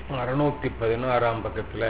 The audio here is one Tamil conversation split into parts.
அறுநூத்தி பதினாறாம் பக்கத்துல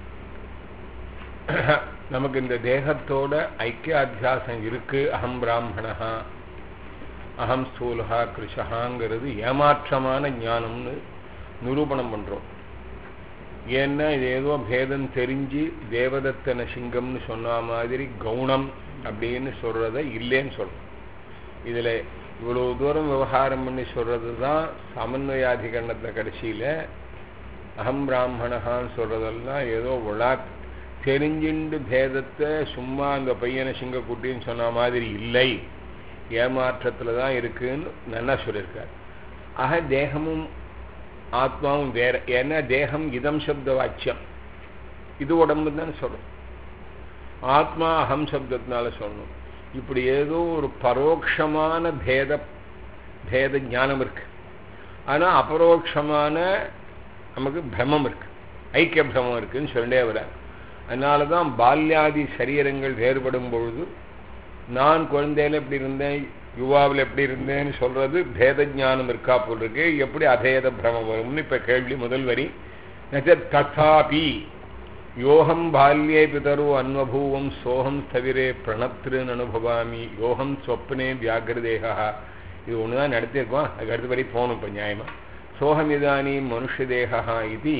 நமக்கு இந்த தேகத்தோட ஐக்கிய அத்தியாசம் இருக்கு அகம் பிராமணா அகம் ஸ்தூலகா கிருஷகாங்கிறது ஏமாற்றமான ஞானம்னு நிரூபணம் பண்றோம் ஏன்னா இது ஏதோ பேதம் தெரிஞ்சு தேவதத்தன சிங்கம்னு சொன்ன மாதிரி கவுனம் அப்படின்னு சொல்றத இல்லைன்னு சொல்றோம் இதுல இவ்வளவு தூரம் விவகாரம் பண்ணி சொல்றது தான் சமன்வயாதிகரணத்தை கடைசியில அகம் பிராமணகான்னு சொல்றதெல்லாம் ஏதோ விழா தெரிஞ்சுண்டு பேதத்தை சும்மா அந்த பையனை சிங்க குட்டின்னு சொன்ன மாதிரி இல்லை ஏமாற்றத்துல தான் இருக்குன்னு நல்லா சொல்லியிருக்கார் ஆக தேகமும் ஆத்மாவும் வேற ஏன்னா தேகம் இதம் சப்த வாக்கியம் இது உடம்பு தான் சொல்றோம் ஆத்மா அகம் சப்தத்தினால சொல்லணும் இப்படி ஏதோ ஒரு பரோட்சமான பேத பேத ஞானம் இருக்கு ஆனா அபரோக்ஷமான நமக்கு பிரமம் இருக்கு ஐக்கிய பிரமம் இருக்குன்னு சொல்லிட்டே வரார் அதனால தான் பால்யாதி சரீரங்கள் வேறுபடும் பொழுது நான் குழந்தையில எப்படி இருந்தேன் யுவாவில் எப்படி இருந்தேன்னு சொல்றது பேத ஞானம் இருக்கா போல் இருக்கு எப்படி அபேத பிரமம் வரும்னு இப்ப கேள்வி முதல் வரி ததாபி யோகம் பால்யே பிதரு அன்வபூவம் சோகம் தவிரே பிரணத்திருன்னு அனுபவாமி யோகம் சொப்னே வியாகிருதேகா இது ஒண்ணுதான் நடத்தியிருக்கோம் அதுக்கு அடுத்த வரை போகணும் இப்ப நியாயமா சோகம் இதானி மனுஷதேகா இது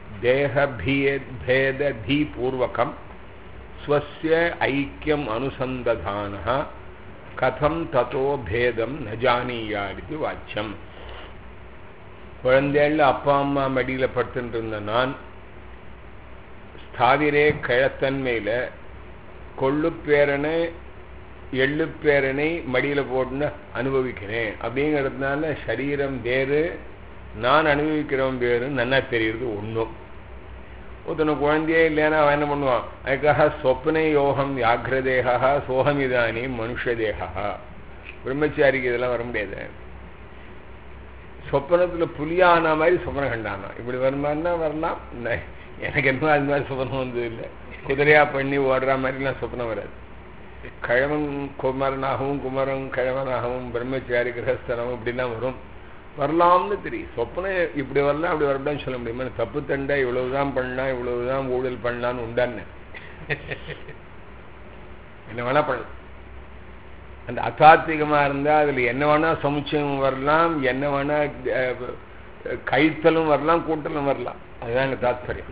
தேகபேதி பூர்வகம் ஸ்வசிய ஐக்கியம் அனுசந்ததான கதம் தத்தோ பேதம் ந ஜானியாடிது வாக்கியம் குழந்தைகள் அப்பா அம்மா மடியில் படுத்துட்டு இருந்த நான் ஸ்தாவிரே கிழத்தன்மையில கொள்ளுப்பேரனை எள்ளுப்பேரனை மடியில் போட்டுன்னு அனுபவிக்கிறேன் அப்படிங்கிறதுனால சரீரம் வேறு நான் அனுபவிக்கிறவன் வேறு நல்லா தெரியுது ஒன்றும் ஒருத்தனை குழந்தையே இல்லைன்னா அவன் என்ன பண்ணுவான் அதுக்காக சொப்ன யோகம் வியாகிரதேகா சோகமிதானி மனுஷதேகா பிரம்மச்சாரிக்கு இதெல்லாம் வர முடியாது சொப்பனத்துல புலியானா மாதிரி சொப்பனம் கண்டானா இப்படி வருமானா வரலாம் எனக்கு என்ன அது மாதிரி சொப்பனம் வந்தது இல்லை குதிரையா பண்ணி ஓடுற மாதிரிலாம் சொப்பனம் வராது கிழவன் குமரனாகவும் குமரன் கிழவனாகவும் பிரம்மச்சாரி கிரகஸ்தனமும் இப்படிலாம் வரும் வரலாம்னு தெரியும் சொப்பனம் இப்படி வரலாம் அப்படி வரலாம்னு சொல்ல முடியுமா தப்பு தண்டா இவ்வளவுதான் பண்ணா இவ்வளவுதான் ஊழல் பண்ணலான்னு உண்டான்னு என்ன வேணா பண்ணலாம் அந்த அசாத்திகமா இருந்தா அதுல என்ன வேணா சமுச்சயம் வரலாம் என்ன வேணா கைத்தலும் வரலாம் கூட்டலும் வரலாம் அதுதான் எனக்கு தாத்பரியம்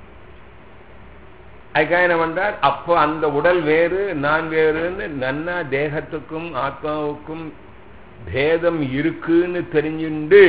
அதுக்காக என்ன பண்றார் அப்போ அந்த உடல் வேறு நான் வேறுன்னு நன்னா தேகத்துக்கும் ஆத்மாவுக்கும் பேதம் இருக்குன்னு தெரிஞ்சுண்டு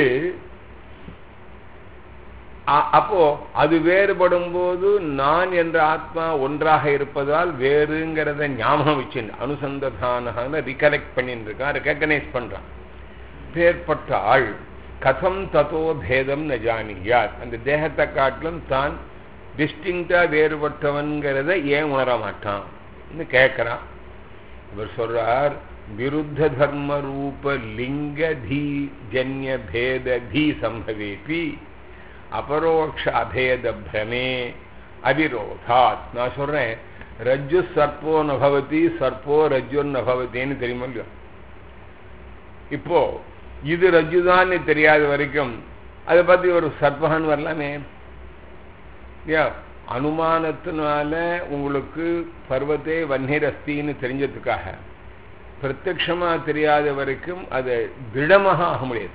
அப்போ அது வேறுபடும் போது நான் என்ற ஆத்மா ஒன்றாக இருப்பதால் வேறுங்கிறத ஞாபகம் வச்சு அனுசந்ததான ரிகலெக்ட் பண்ணிட்டு இருக்கான் ரெக்கக்னைஸ் பண்றான் பேர்பட்ட ஆள் கதம் தத்தோ பேதம் ந ஜானியார் அந்த தேகத்தை காட்டிலும் தான் டிஸ்டிங்டா வேறுபட்டவன்கிறத ஏன் உணர மாட்டான் கேட்கிறான் இவர் சொல்றார் விருத்த தர்ம ரூப லிங்க தீ ஜன்ய பேத தீ சம்பவேபி அபரோக்ஷ அபேத பிரமே அவிரோதாத் நான் சொல்றேன் ரஜ்ஜு சர்ப்போ நபவதி சர்ப்போ ரஜ்ஜு நபவத்தின்னு தெரியுமா இல்லையோ இப்போ இது ரஜ்ஜுதான் தெரியாத வரைக்கும் அதை பத்தி ஒரு சர்ப்பகன் வரலாமே இல்லையா அனுமானத்தினால உங்களுக்கு பர்வத்தே வன்னிர் அஸ்தின்னு தெரிஞ்சதுக்காக பிரத்யமா தெரியாத வரைக்கும் அது திடமாக ஆக முடியாது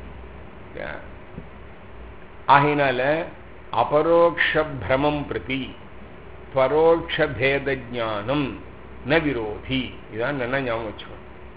ஆகினால அபரோக்ஷ பிரமம் பிரதி பரோட்ச பேத ஜானம் ந விரோதி இதான் நல்லா ஞாபகம் வச்சுக்கணும்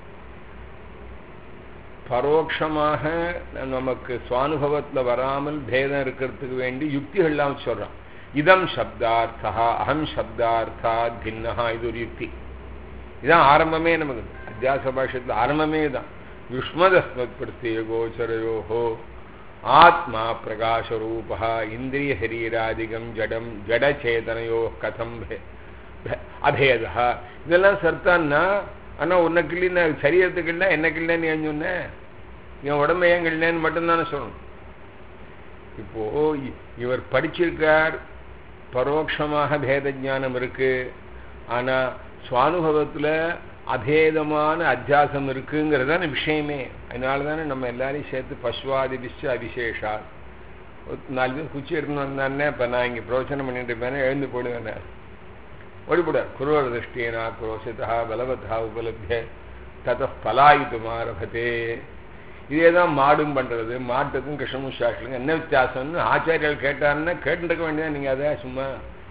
பரோட்சமாக நமக்கு சுவானுபவத்தில் வராமல் பேதம் இருக்கிறதுக்கு வேண்டி யுக்திகள்லாம் சொல்றான் இதம் சப்தார்த்தா அகம் சப்தார்த்தா பின்னஹா இது ஒரு யுக்தி இதான் ஆரம்பமே நமக்கு அத்தியாச பாஷத்தில் ஆரம்பமே தான் யுஷ்மதஸ்மத் பிரத்ய கோச்சரயோஹோ ஆத்மா பிரகாசரூபா இந்திரிய சரீராதிகம் ஜடம் ஜடச்சேதனையோ கதம் அபேதா இதெல்லாம் சர்த்தான்னா ஆனா உன்னை கிள்ளின சரீரத்துக்கு இல்லை என்ன கிள்ளன்னு ஏன் சொன்னேன் என் உடம்பை ஏன் கிள்ளேன்னு மட்டும்தானே சொல்லணும் இப்போ இவர் படிச்சிருக்கார் பரோட்சமாக பேத ஜானம் இருக்கு ஆனா சுவானுபவத்துல அபேதமான அத்தியாசம் இருக்குங்கிறதான விஷயமே அதனால தானே நம்ம எல்லாரையும் சேர்த்து பஸ்வாதிபிச்சு அவிசேஷா ஒரு நாலு பேர் குச்சி எடுத்துன்னு வந்தானே இப்போ நான் இங்கே பிரவச்சனம் பண்ணிட்டு இருப்பேனே எழுந்து போடுவேன் ஓடிப்படார் குருவர திருஷ்டியனா குரோஷிதா பலவத்தா உபலபிய தத பலாயுத்து ஆரம்பத்தே இதே தான் மாடும் பண்ணுறது மாட்டுக்கும் கிருஷ்ணமும் சாஸ்திரம் என்ன வித்தியாசம்னு ஆச்சாரியர்கள் கேட்டாருன்னா கேட்டுருக்க வேண்டியதான் நீங்கள் அதை சும்மா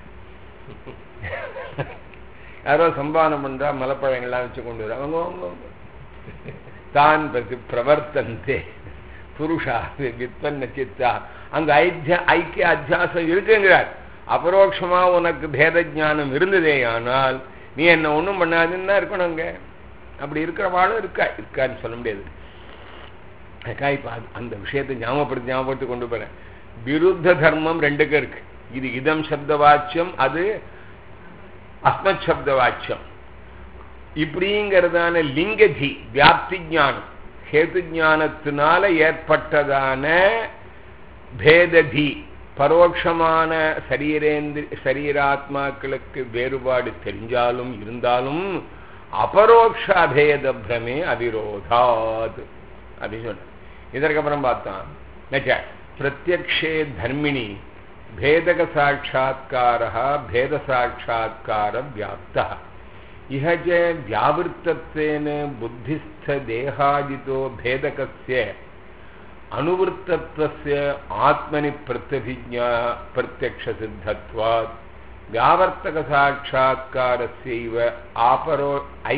யாரோ சம்பாதனம் பண்ணுறா மலைப்பழங்கள்லாம் வச்சு கொண்டு வர அவங்க அவங்க அவங்க. தான் பிரதி பிரவர்த்தந்தே புருஷா விற்பன்ன சித்தா அங்க ஐத்திய ஐக்கிய அத்தியாசம் இருக்குங்கிறார் அபரோக்ஷமா உனக்கு பேத ஞானம் இருந்ததே ஆனால் நீ என்ன ஒன்றும் பண்ணாதுன்னு தான் இருக்கணும் அங்க அப்படி இருக்கிறவாளும் இருக்கா இருக்கான்னு சொல்ல முடியாது அதுக்கா இப்ப அது- அந்த விஷயத்தை ஞாபகப்படுத்தி ஞாபகப்படுத்தி கொண்டு போறேன் விருத்த தர்மம் ரெண்டுக்கும் இருக்கு இது இதம் சப்த வாச்சியம் அது அஸ்மத் சப்த வாச்சியம் இப்படிங்கிறதான லிங்கதி வியாப்தி ஞானம் ஹேது ஞானத்தினால ஏற்பட்டதான பேததி பரோட்சமான சரீரேந்திர சரீராத்மாக்களுக்கு வேறுபாடு தெரிஞ்சாலும் இருந்தாலும் அபரோக்ஷ அபேத பிரமே அவிரோதாத் அப்படின்னு சொன்ன இதற்கப்புறம் பார்த்தான் நச்ச பிரத்யக்ஷே தர்மிணி பேதக சாட்சா்கார பேத சாட்சா்கார வியாப்தா इह च व्यावृत्तत्वेन बुद्धिस्थदेहादितो भेदकस्य अनुवृत्तत्वस्य आत्मनि प्रत्यभिज्ञा प्रत्यक्षसिद्धत्वात् व्यावर्तकसाक्षात्कारस्यैव आपरो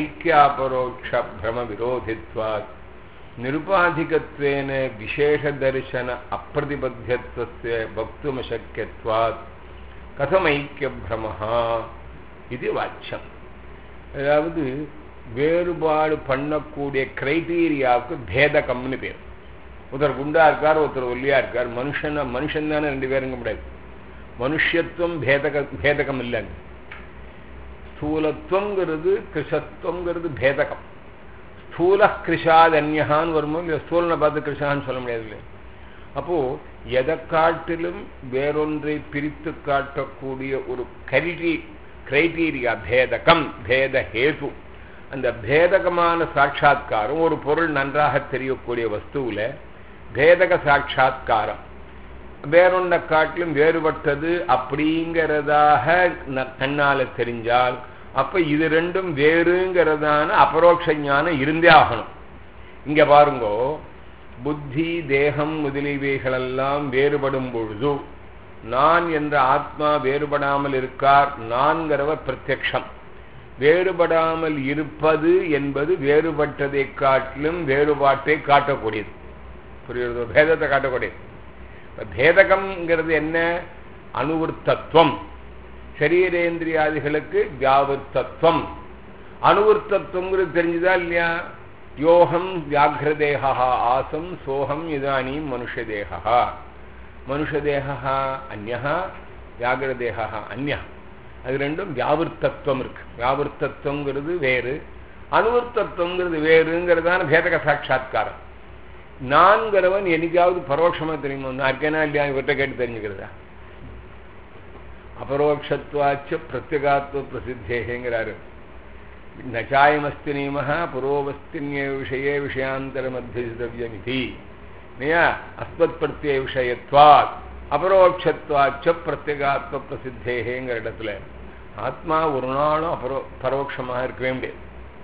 ऐक्यापरोक्षभ्रमविरोधित्वात् निरुपाधिकत्वेन विशेषदर्शन अप्रतिबध्यत्वस्य वक्तुमशक्यत्वात् कथमैक्यभ्रमः इति वाच्यम् அதாவது வேறுபாடு பண்ணக்கூடிய கிரைட்டீரியாவுக்கு பேதகம்னு பேர் ஒருத்தர் குண்டா இருக்கார் ஒருத்தர் ஒல்லியா இருக்கார் மனுஷன் மனுஷன் தானே ரெண்டு பேருங்க முடியாது மனுஷத்துவம் பேதக பேதகம் இல்லைங்க ஸ்தூலத்துவங்கிறது கிருஷத்துவங்கிறது பேதகம் ஸ்தூல கிருஷாத் அந்யகான்னு வருமோ இல்லை ஸ்தூலனை பார்த்து கிருஷான்னு சொல்ல முடியாது இல்லையா அப்போ எதை காட்டிலும் வேறொன்றை பிரித்து காட்டக்கூடிய ஒரு கரிட்டி கிரைட்டீரியா பேதகம் பேத ஹேது அந்த பேதகமான சாட்சா்காரம் ஒரு பொருள் நன்றாக தெரியக்கூடிய வஸ்துவில் பேதக சாட்சா்காரம் வேறொன்றை காட்டிலும் வேறுபட்டது அப்படிங்கிறதாக ந- கண்ணால தெரிஞ்சால் அப்ப இது ரெண்டும் வேறுங்கிறதான அபரோக்ஷ ஞானம் இருந்தே ஆகணும் இங்க பாருங்கோ புத்தி தேகம் முதலியவைகளெல்லாம் வேறுபடும் பொழுது நான் என்ற ஆத்மா வேறுபடாமல் இருக்கார் நான்கிறவர் பிரத்யக்ஷம் வேறுபடாமல் இருப்பது என்பது வேறுபட்டதை காட்டிலும் வேறுபாட்டை காட்டக்கூடியது புரியுறதோ பேதத்தை காட்டக்கூடியது இப்ப பேதகம்ங்கிறது என்ன அனுவர்த்தத்துவம் சரீரேந்திரியாதிகளுக்கு வியாவர்த்தத்துவம் அனுவர்த்தத்துவங்கிறது தெரிஞ்சுதா இல்லையா யோகம் வியாகிரதேகா ஆசம் சோகம் இதானீம் மனுஷதேகா மனுஷதேகா அந்நா வியாகிரதேகா அந்யா அது ரெண்டும் வியாவிருத்தத்துவம் இருக்கு வியாவிருத்தத்துவங்கிறது வேறு அனுவர்த்தத்துவங்கிறது வேறுங்கிறதான பேதக சாட்சா்காரம் நான்கிறவன் என்னைக்காவது பரோட்சமா தெரியுமா நான் இருக்கேனா இல்லையா இவர்கிட்ட கேட்டு தெரிஞ்சுக்கிறதா அபரோக்ஷத்வாச்ச பிரத்யகாத்வ பிரசித்தேங்கிறாரு நச்சாயமஸ்தி நியம புரோவஸ்தின்ய விஷயே விஷயாந்தரமத்தியமிதி இல்லையா அஸ்மத் பிரத்ய விஷயத்வாத் அபரோக்ஷத்வாச்ச பிரத்யகாத்வ பிரசித்தேங்கிற இடத்துல ஆத்மா ஒரு நாளும் அபரோ பரோட்சமாக இருக்கவே முடியாது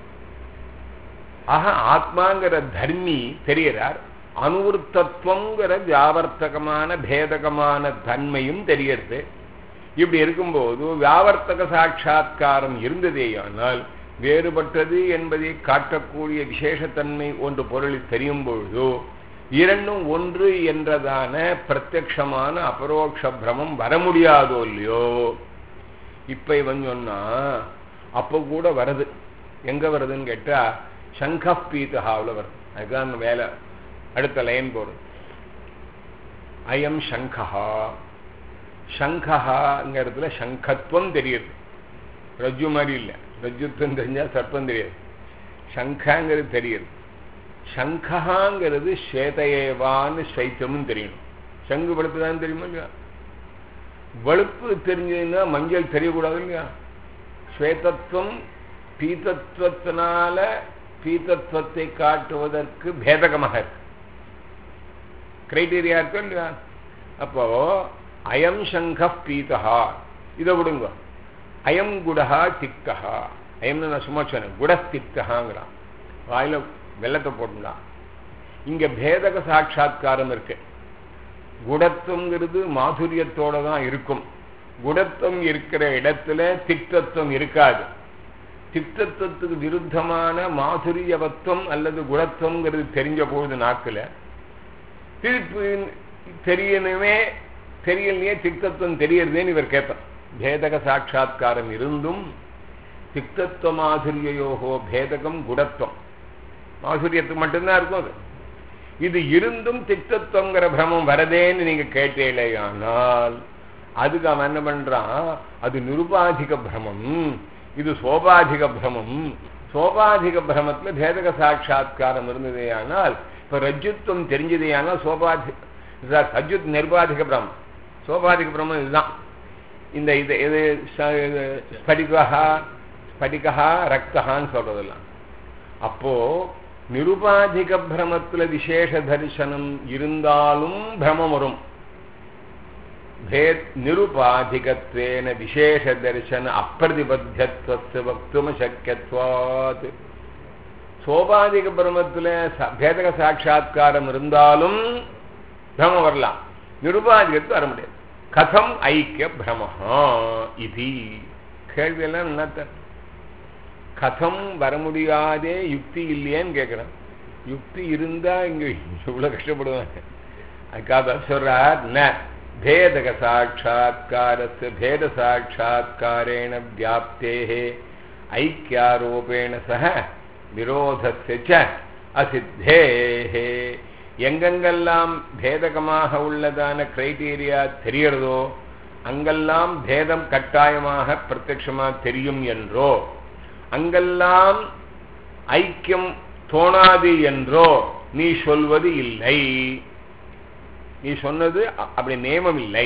ஆக ஆத்மாங்கிற தர்மி தெரியறார் அனுவர்த்தத்துவங்கிற வியாவர்த்தகமான பேதகமான தன்மையும் தெரியறது இப்படி இருக்கும்போது வியாவர்த்தக சாட்சா்காரம் இருந்ததேயானால் வேறுபட்டது என்பதை காட்டக்கூடிய விசேஷத்தன்மை ஒன்று பொருளில் தெரியும் பொழுதோ இரண்டும் ஒன்று என்றதான பிரத்யக்ஷமான அபரோக்ஷ பிரமம் வர முடியாதோ இல்லையோ இப்ப இவன் சொன்னா அப்போ கூட வருது எங்க வருதுன்னு கேட்டா சங்க பீதஹாவில் வருது அதுதான் வேலை அடுத்த லைன் போறது அயம் சங்கஹா சங்கஹாங்கிறதுல சங்கத்துவம் தெரியுது ரஜ்ஜு மாதிரி இல்லை ரஜ்ஜுத்துவம் தெரிஞ்சா சர்ப்பம் தெரியாது சங்கங்கிறது தெரியுது சங்கஹாங்கிறது ஸ்வேதயேவான்னு ஸ்வைத்தமும் தெரியணும் சங்கு வெளுப்பு தான் தெரியுமா இல்லையா வெளுப்பு தெரிஞ்சதுன்னா மஞ்சள் தெரியக்கூடாது இல்லையா ஸ்வேதத்துவம் பீத்தத்துவத்தினால பீத்தத்துவத்தை காட்டுவதற்கு பேதகமாக இருக்கு கிரைட்டீரியா இருக்கும் இல்லையா அப்போ அயம் சங்க பீதா இதை விடுங்க அயம் குடஹா திக்தஹா அயம்னு நான் சும்மா சொன்னேன் குடஸ்திக்தஹாங்கிறான் வாயில வெள்ளத்தை போட்டுண்டான் இங்க பேதக சாட்சா்காரம் இருக்கு குடத்துவங்கிறது மாதுரியத்தோட தான் இருக்கும் குடத்துவம் இருக்கிற இடத்துல திக்தத்துவம் இருக்காது திக்தத்துவத்துக்கு விருத்தமான மாதுரியவத்துவம் அல்லது குணத்துவங்கிறது தெரிஞ்ச பொழுது நாக்கில் திருப்பி தெரியணுமே தெரியலையே திக்தத்துவம் தெரியறதேன்னு இவர் கேட்பார் பேதக சாட்சா்காரம் இருந்தும் திக்தத்துவ மாதுரியோகோ பேதகம் குணத்துவம் மாதுரியத்துக்கு மட்டும்தான் இருக்கும் அது இது இருந்தும் திக்தத்துவங்கிற பிரமம் வரதேன்னு நீங்க கேட்டீங்களே ஆனால் அதுக்கு அவன் என்ன பண்றான் அது நிருபாதிக பிரமம் இது சோபாதிக பிரமம் சோபாதிக பிரமத்துல பேதக சாட்சா்காரம் இருந்ததே ஆனால் இப்ப ரஜ்ஜுத்துவம் தெரிஞ்சதே ஆனால் சோபாதி ரஜ்ஜுத் நிர்பாதிக பிரமம் சோபாதிக பிரமம் இதுதான் இந்த இது இது ஸ்படிகா ஸ்படிகா ரக்தகான்னு சொல்றதெல்லாம் அப்போ நிருபாதிக பிரமத்துல விசேஷ தரிசனம் இருந்தாலும் பிரமம் வரும் भेद निरुपाधिकत्वेन विशेष दर्शन अप्रतिबद्धत्वस्य वक्तुम शक्यत्वात् சோபாதிக பிரமத்தில் பேதக சாட்சா்காரம் இருந்தாலும் பிரமம் வரலாம் நிருபாதிகத்து வர முடியாது கதம் ஐக்கிய பிரமஹா இது கேள்வியெல்லாம் என்ன கதம் வர முடியாதே யுக்தி இல்லையேன்னு கேட்குறேன் யுக்தி இருந்தா இங்க இவ்வளவு கஷ்டப்படுவாங்க அதுக்காக சொல்றார் ந भेदक साक्षात्कारस्य भेद साक्षात्कारेण व्याप्तेः ऐक्यारोपेण सह விரோதस्य च அசித்தேः எங்கெங்கெல்லாம் பேதகமாக உள்ளதான கிரைட்டீரியா தெரியறதோ அங்கெல்லாம் பேதம் கட்டாயமாக பிரத்யட்சமாக தெரியும் என்றோ அங்கெல்லாம் ஐக்கியம் தோணாது என்றோ நீ சொல்வது இல்லை நீ சொன்னது அப்படி நியமம் இல்லை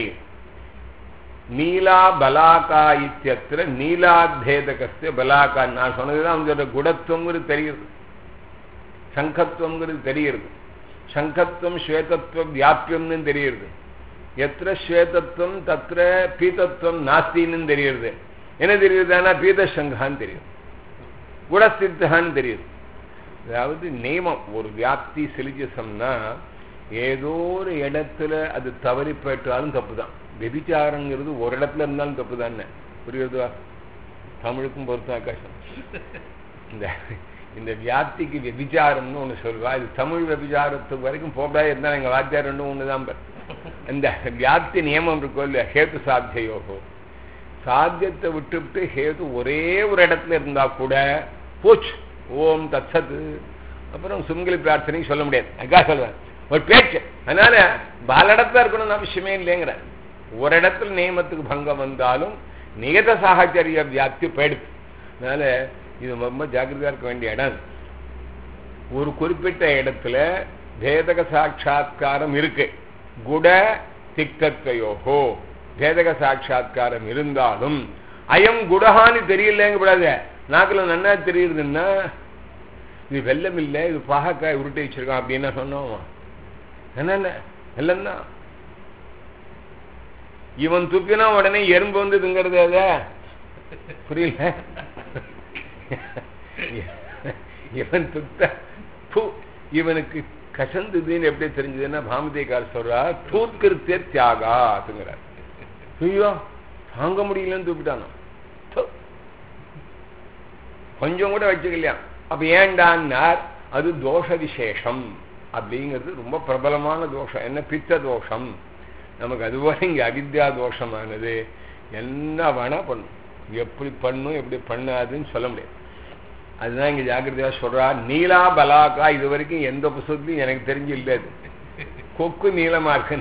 நீலா பலாக்கா இத்தியத்திர நீலாபேதகஸ்த பலாக்கா நான் சொன்னதுதான் அவங்களோட குணத்துவங்கிறது தெரியுது சங்கத்துவங்கிறது தெரியுது சங்கத்துவம் ஸ்வேதத்துவம் வியாபியம்னு தெரியுது எத்திர ஸ்வேதத்துவம் தத்திர பீதத்துவம் நாஸ்தின்னு தெரியுது என்ன தெரியுதுன்னா பீதசங்கான்னு தெரியுது குணஸ்தித்தான்னு தெரியுது அதாவது நியமம் ஒரு வியாப்தி சிலிஜசம்னா ஏதோ ஒரு இடத்துல அது தவறி போயிட்டாலும் தப்பு தான் வெபிச்சாரங்கிறது ஒரு இடத்துல இருந்தாலும் தப்பு தானே புரியுறதா தமிழுக்கும் பொறுத்த ஆகாசம் இந்த இந்த வியாப்திக்கு வெபிச்சாரம்னு ஒன்று சொல்லுவா இது தமிழ் வெபிச்சாரத்துக்கு வரைக்கும் போகாது இருந்தாலும் எங்கள் வாத்தியார் ரெண்டும் ஒன்று தான் இந்த வியாப்தி நியமம் இருக்கோ இல்லையா ஹேத்து சாத்தியோகோ சாத்தியத்தை விட்டுவிட்டு ஹேது ஒரே ஒரு இடத்துல இருந்தா கூட போச்சு ஓம் தச்சது அப்புறம் சுமங்கலி பிரார்த்தனைக்கு சொல்ல முடியாது அக்கா சொல்றேன் ஒரு பேச்சு அதனால பாலடத்துல இருக்கணும்னு அவசியமே இல்லைங்கிற ஒரு இடத்துல நியமத்துக்கு பங்கம் வந்தாலும் நிகத சாகச்சரிய வியாப்தி போயிடுது அதனால இது ரொம்ப ஜாக்கிரதையா இருக்க வேண்டிய இடம் ஒரு குறிப்பிட்ட இடத்துல பேதக சாட்சா்காரம் இருக்கு குட திக்தத்வயோகோ பேதக சாட்சா்காரம் இருந்தாலும் அயம் குடஹான்னு தெரியலங்க கூடாது நாக்கில் நன்னா தெரியுதுன்னா இது வெள்ளம் இல்லை இது பாகக்காய் உருட்டி வச்சிருக்கான் அப்படின்னு சொன்னோம் என்ன இல்லைன்னா இவன் துப்பினா உடனே எறும்பு வந்து திங்கிறது அத புரியல இவன் துத்த பூ இவனுக்கு கசந்துதுன்னு எப்படி தெரிஞ்சதுன்னா பாமதிகார் சொல்றா தூத்கிருத்திய தியாகாத்துங்கிறார் ஐயோ தாங்க முடியலன்னு தூப்பிட்டானோ கொஞ்சம் கூட வச்சுக்கலையா அப்ப ஏண்டான்னார் அது தோஷ விசேஷம் அப்படிங்கிறது ரொம்ப பிரபலமான தோஷம் என்ன பித்த தோஷம் நமக்கு அதுபோல இங்க அவித்யா தோஷமானது என்ன வேணா பண்ணும் எப்படி பண்ணும் எப்படி பண்ணாதுன்னு சொல்ல முடியாது அதுதான் இங்க ஜாக்கிரதையா சொல்றா நீலா பலாக்கா இது வரைக்கும் எந்த புத்தகத்திலையும் எனக்கு தெரிஞ்சு இல்லை அது கொக்கு நீளமா இருக்கு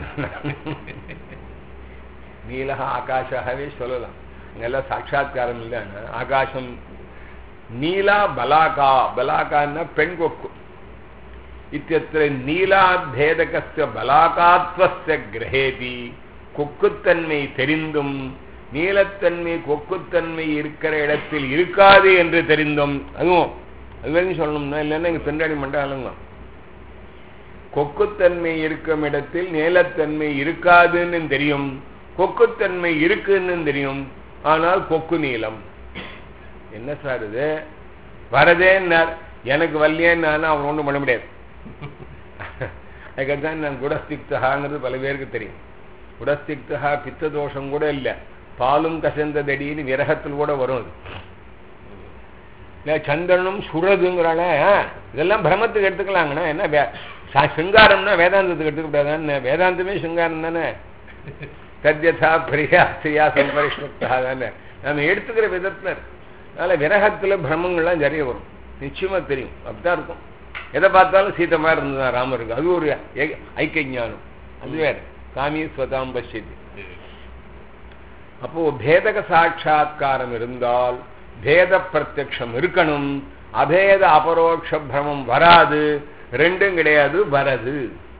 நீலகா ஆகாஷாகவே சொல்லலாம் இங்கெல்லாம் சாட்சா்காரம் இல்லைன்னா ஆகாசம் நீலா பலாக்கா பலாக்கான்னா பெண் கொக்கு இத்தியத்திர நீலாபேதகஸ்ய பலாகாத்வஸ்ய கிரகேதி கொக்குத்தன்மை தெரிந்தும் நீலத்தன்மை கொக்குத்தன்மை இருக்கிற இடத்தில் இருக்காது என்று தெரிந்தும் அதுவும் அது வரைக்கும் சொல்லணும்னா இல்லைன்னா இங்க பின்னாடி மண்டாலுங்க கொக்குத்தன்மை இருக்கும் இடத்தில் நீலத்தன்மை இருக்காதுன்னு தெரியும் கொக்குத்தன்மை இருக்குன்னு தெரியும் ஆனால் கொக்கு நீளம் என்ன சார் இது வரதேன்னார் எனக்கு வரலையேன்னு அவன் ஒன்றும் பண்ண முடியாது அதுக்கத்தான் நான் குடஸ்திக்தகாங்கிறது பல பேருக்கு தெரியும் குடஸ்திக்தகா பித்த தோஷம் கூட இல்லை பாலும் கசந்ததடின்னு விரகத்தில் கூட வரும் அது இல்லை சந்திரனும் சுரதுங்கிறால இதெல்லாம் பிரமத்துக்கு எடுத்துக்கலாங்கண்ணா என்ன வே- ச- சிங்காரம்னா வேதாந்தத்துக்கு எடுத்துக்கூடாதான்னு வேதாந்தமே சிங்காரம் தானே தத்யதா பிரியா ஸ்திரியா சம்பரிஷ்டா தானே நம்ம எடுத்துக்கிற விதத்துல இருக்கு. அதனால விரகத்துல பிரம்மங்கள்லாம் நிறைய வரும் நிச்சயமா தெரியும் அப்படிதான் இருக்கும் எதை பார்த்தாலும் சீத்தை மாதிரி இருந்ததுதான் ராமருக்கு அது ஒரு ஏக- ஐக்கிய ஞானம் அது வேற காமி ஸ்வதாம் பசியது அப்போ பேதக சாட்சா்காரம் இருந்தால் பேத பிரத்யக்ஷம் இருக்கணும் அபேத அபரோக்ஷ பிரமம் வராது ரெண்டும் கிடையாது வரது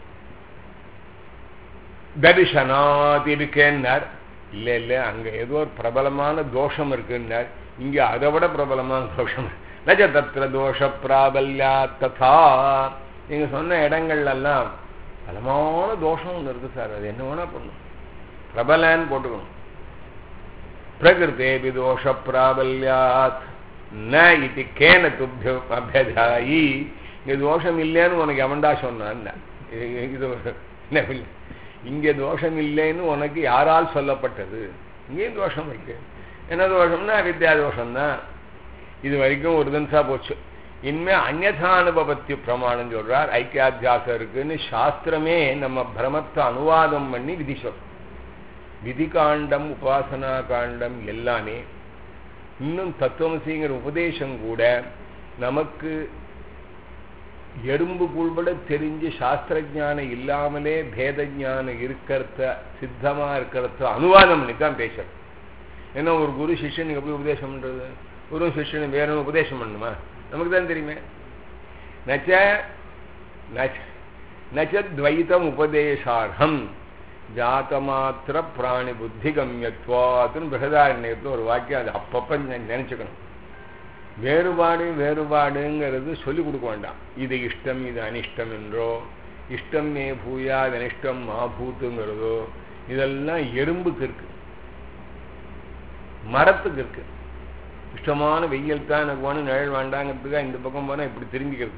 தரிசனாத் இருக்கேன்னார் இல்ல இல்ல அங்க ஏதோ ஒரு பிரபலமான தோஷம் இருக்குன்னார் இங்க அதை விட பிரபலமான தோஷம் இருக்கு. நஜ தத்திர தோஷ பிராபல்யா ததா நீங்க சொன்ன இடங்கள்ல எல்லாம் பலமான தோஷம் ஒன்று இருக்கு சார் அது என்ன வேணா பண்ணும் பிரபலன்னு போட்டுக்கணும் பிரகிருத்தேபி தோஷ பிராபல்யாத் ந இது கேன துப்பிய அபியதாயி இங்க தோஷம் இல்லைன்னு உனக்கு எவன்டா சொன்னான் இது என்ன இல்லை. இங்க தோஷம் இல்லைன்னு உனக்கு யாரால் சொல்லப்பட்டது இங்கேயும் தோஷம் இருக்கு என்ன தோஷம்னா வித்யா தோஷம் தான் இது வரைக்கும் ஒரு தினசா போச்சு இனிமே அந்நதானுபவத்தி பிரமாணம் சொல்றார் ஐக்கியாத்தியாசம் இருக்குன்னு சாஸ்திரமே நம்ம பிரமத்தை அனுவாதம் பண்ணி விதி சொல்றோம் விதி காண்டம் உபாசனா காண்டம் எல்லாமே இன்னும் தத்துவமசிங்கிற உபதேசம் கூட நமக்கு எறும்பு புல்பட தெரிஞ்சு சாஸ்திர ஞானம் இல்லாமலே பேத ஞானம் இருக்கிறத சித்தமா இருக்கிறத அனுவாதம் பண்ணி தான் பேசுறோம் ஏன்னா ஒரு குரு சிஷ்யனுக்கு எப்படி உபதேசம் பண்றது குரு சிஷ்யனு வேற உபதேசம் பண்ணுமா நமக்கு தான் தெரியுமே நச்ச நச்ச நச்ச துவைத்தம் உபதேசார்ஹம் ஜாத்தமாத்திர பிராணி புத்தி கம்யத்வாத்துன்னு பிரகதாரண்யத்தில் ஒரு வாக்கியம் அது அப்பப்போ நினைச்சுக்கணும் வேறுபாடு வேறுபாடுங்கிறது சொல்லிக் கொடுக்க வேண்டாம் இது இஷ்டம் இது அனிஷ்டம் என்றோ இஷ்டம் மே பூயா இது அனிஷ்டம் மா பூத்துங்கிறதோ இதெல்லாம் எறும்புக்கு இருக்கு மரத்துக்கு இருக்கு இஷ்டமான வெயில் தான் எனக்கு வேணும் நிழல் வேண்டாங்கிறதுக்காக இந்த பக்கம் போனால் இப்படி திரும்பிக்கிறது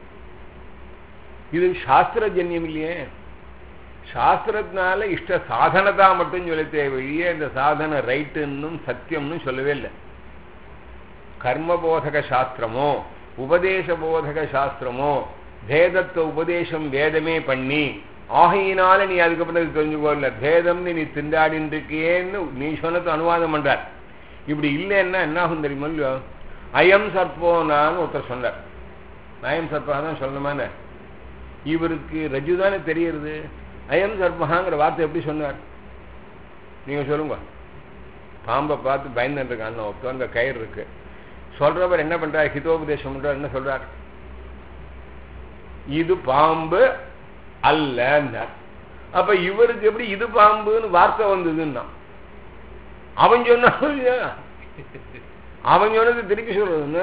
இது சாஸ்திரஜன்யம் இல்லையே சாஸ்திரத்தினால இஷ்ட சாதனதா மட்டும் சொல்லத்தே வெளியே இந்த சாதனை ரைட்டுன்னும் சத்தியம்னு சொல்லவே இல்லை கர்மபோதக சாஸ்திரமோ உபதேச போதக சாஸ்திரமோ பேதத்தை உபதேசம் வேதமே பண்ணி ஆகையினால நீ அதுக்கப்புறம் இது தெரிஞ்சுக்கோ இல்ல பேதம்னு நீ திண்டாடின்னு இருக்கியேன்னு நீ சொன்னது அனுவாதம் பண்றார் இப்படி இல்லைன்னா என்ன ஆகும் தெரியுமா இல்லையோ அயம் சர்ப்போனான்னு ஒருத்தர் சொன்னார் அயம் சர்ப்பா தான் சொல்லணுமானே இவருக்கு ரஜு தானே தெரியறது அயம் சர்பகாங்கிற வார்த்தை எப்படி சொன்னார் நீங்க சொல்லுங்க பாம்பை பார்த்து பயந்துட்டு இருக்கான் ஒருத்தர் அந்த கயிறு இருக்கு சொல்றவர் என்ன பண்றார் ஹிதோபதேசம் பண்றார் என்ன சொல்றார் இது பாம்பு அல்ல அப்ப இவருக்கு எப்படி இது பாம்புன்னு வார்த்தை வந்ததுன்னா அவன் சொன்ன அவன் சொன்னது திருப்பி சொல்றதுன்னு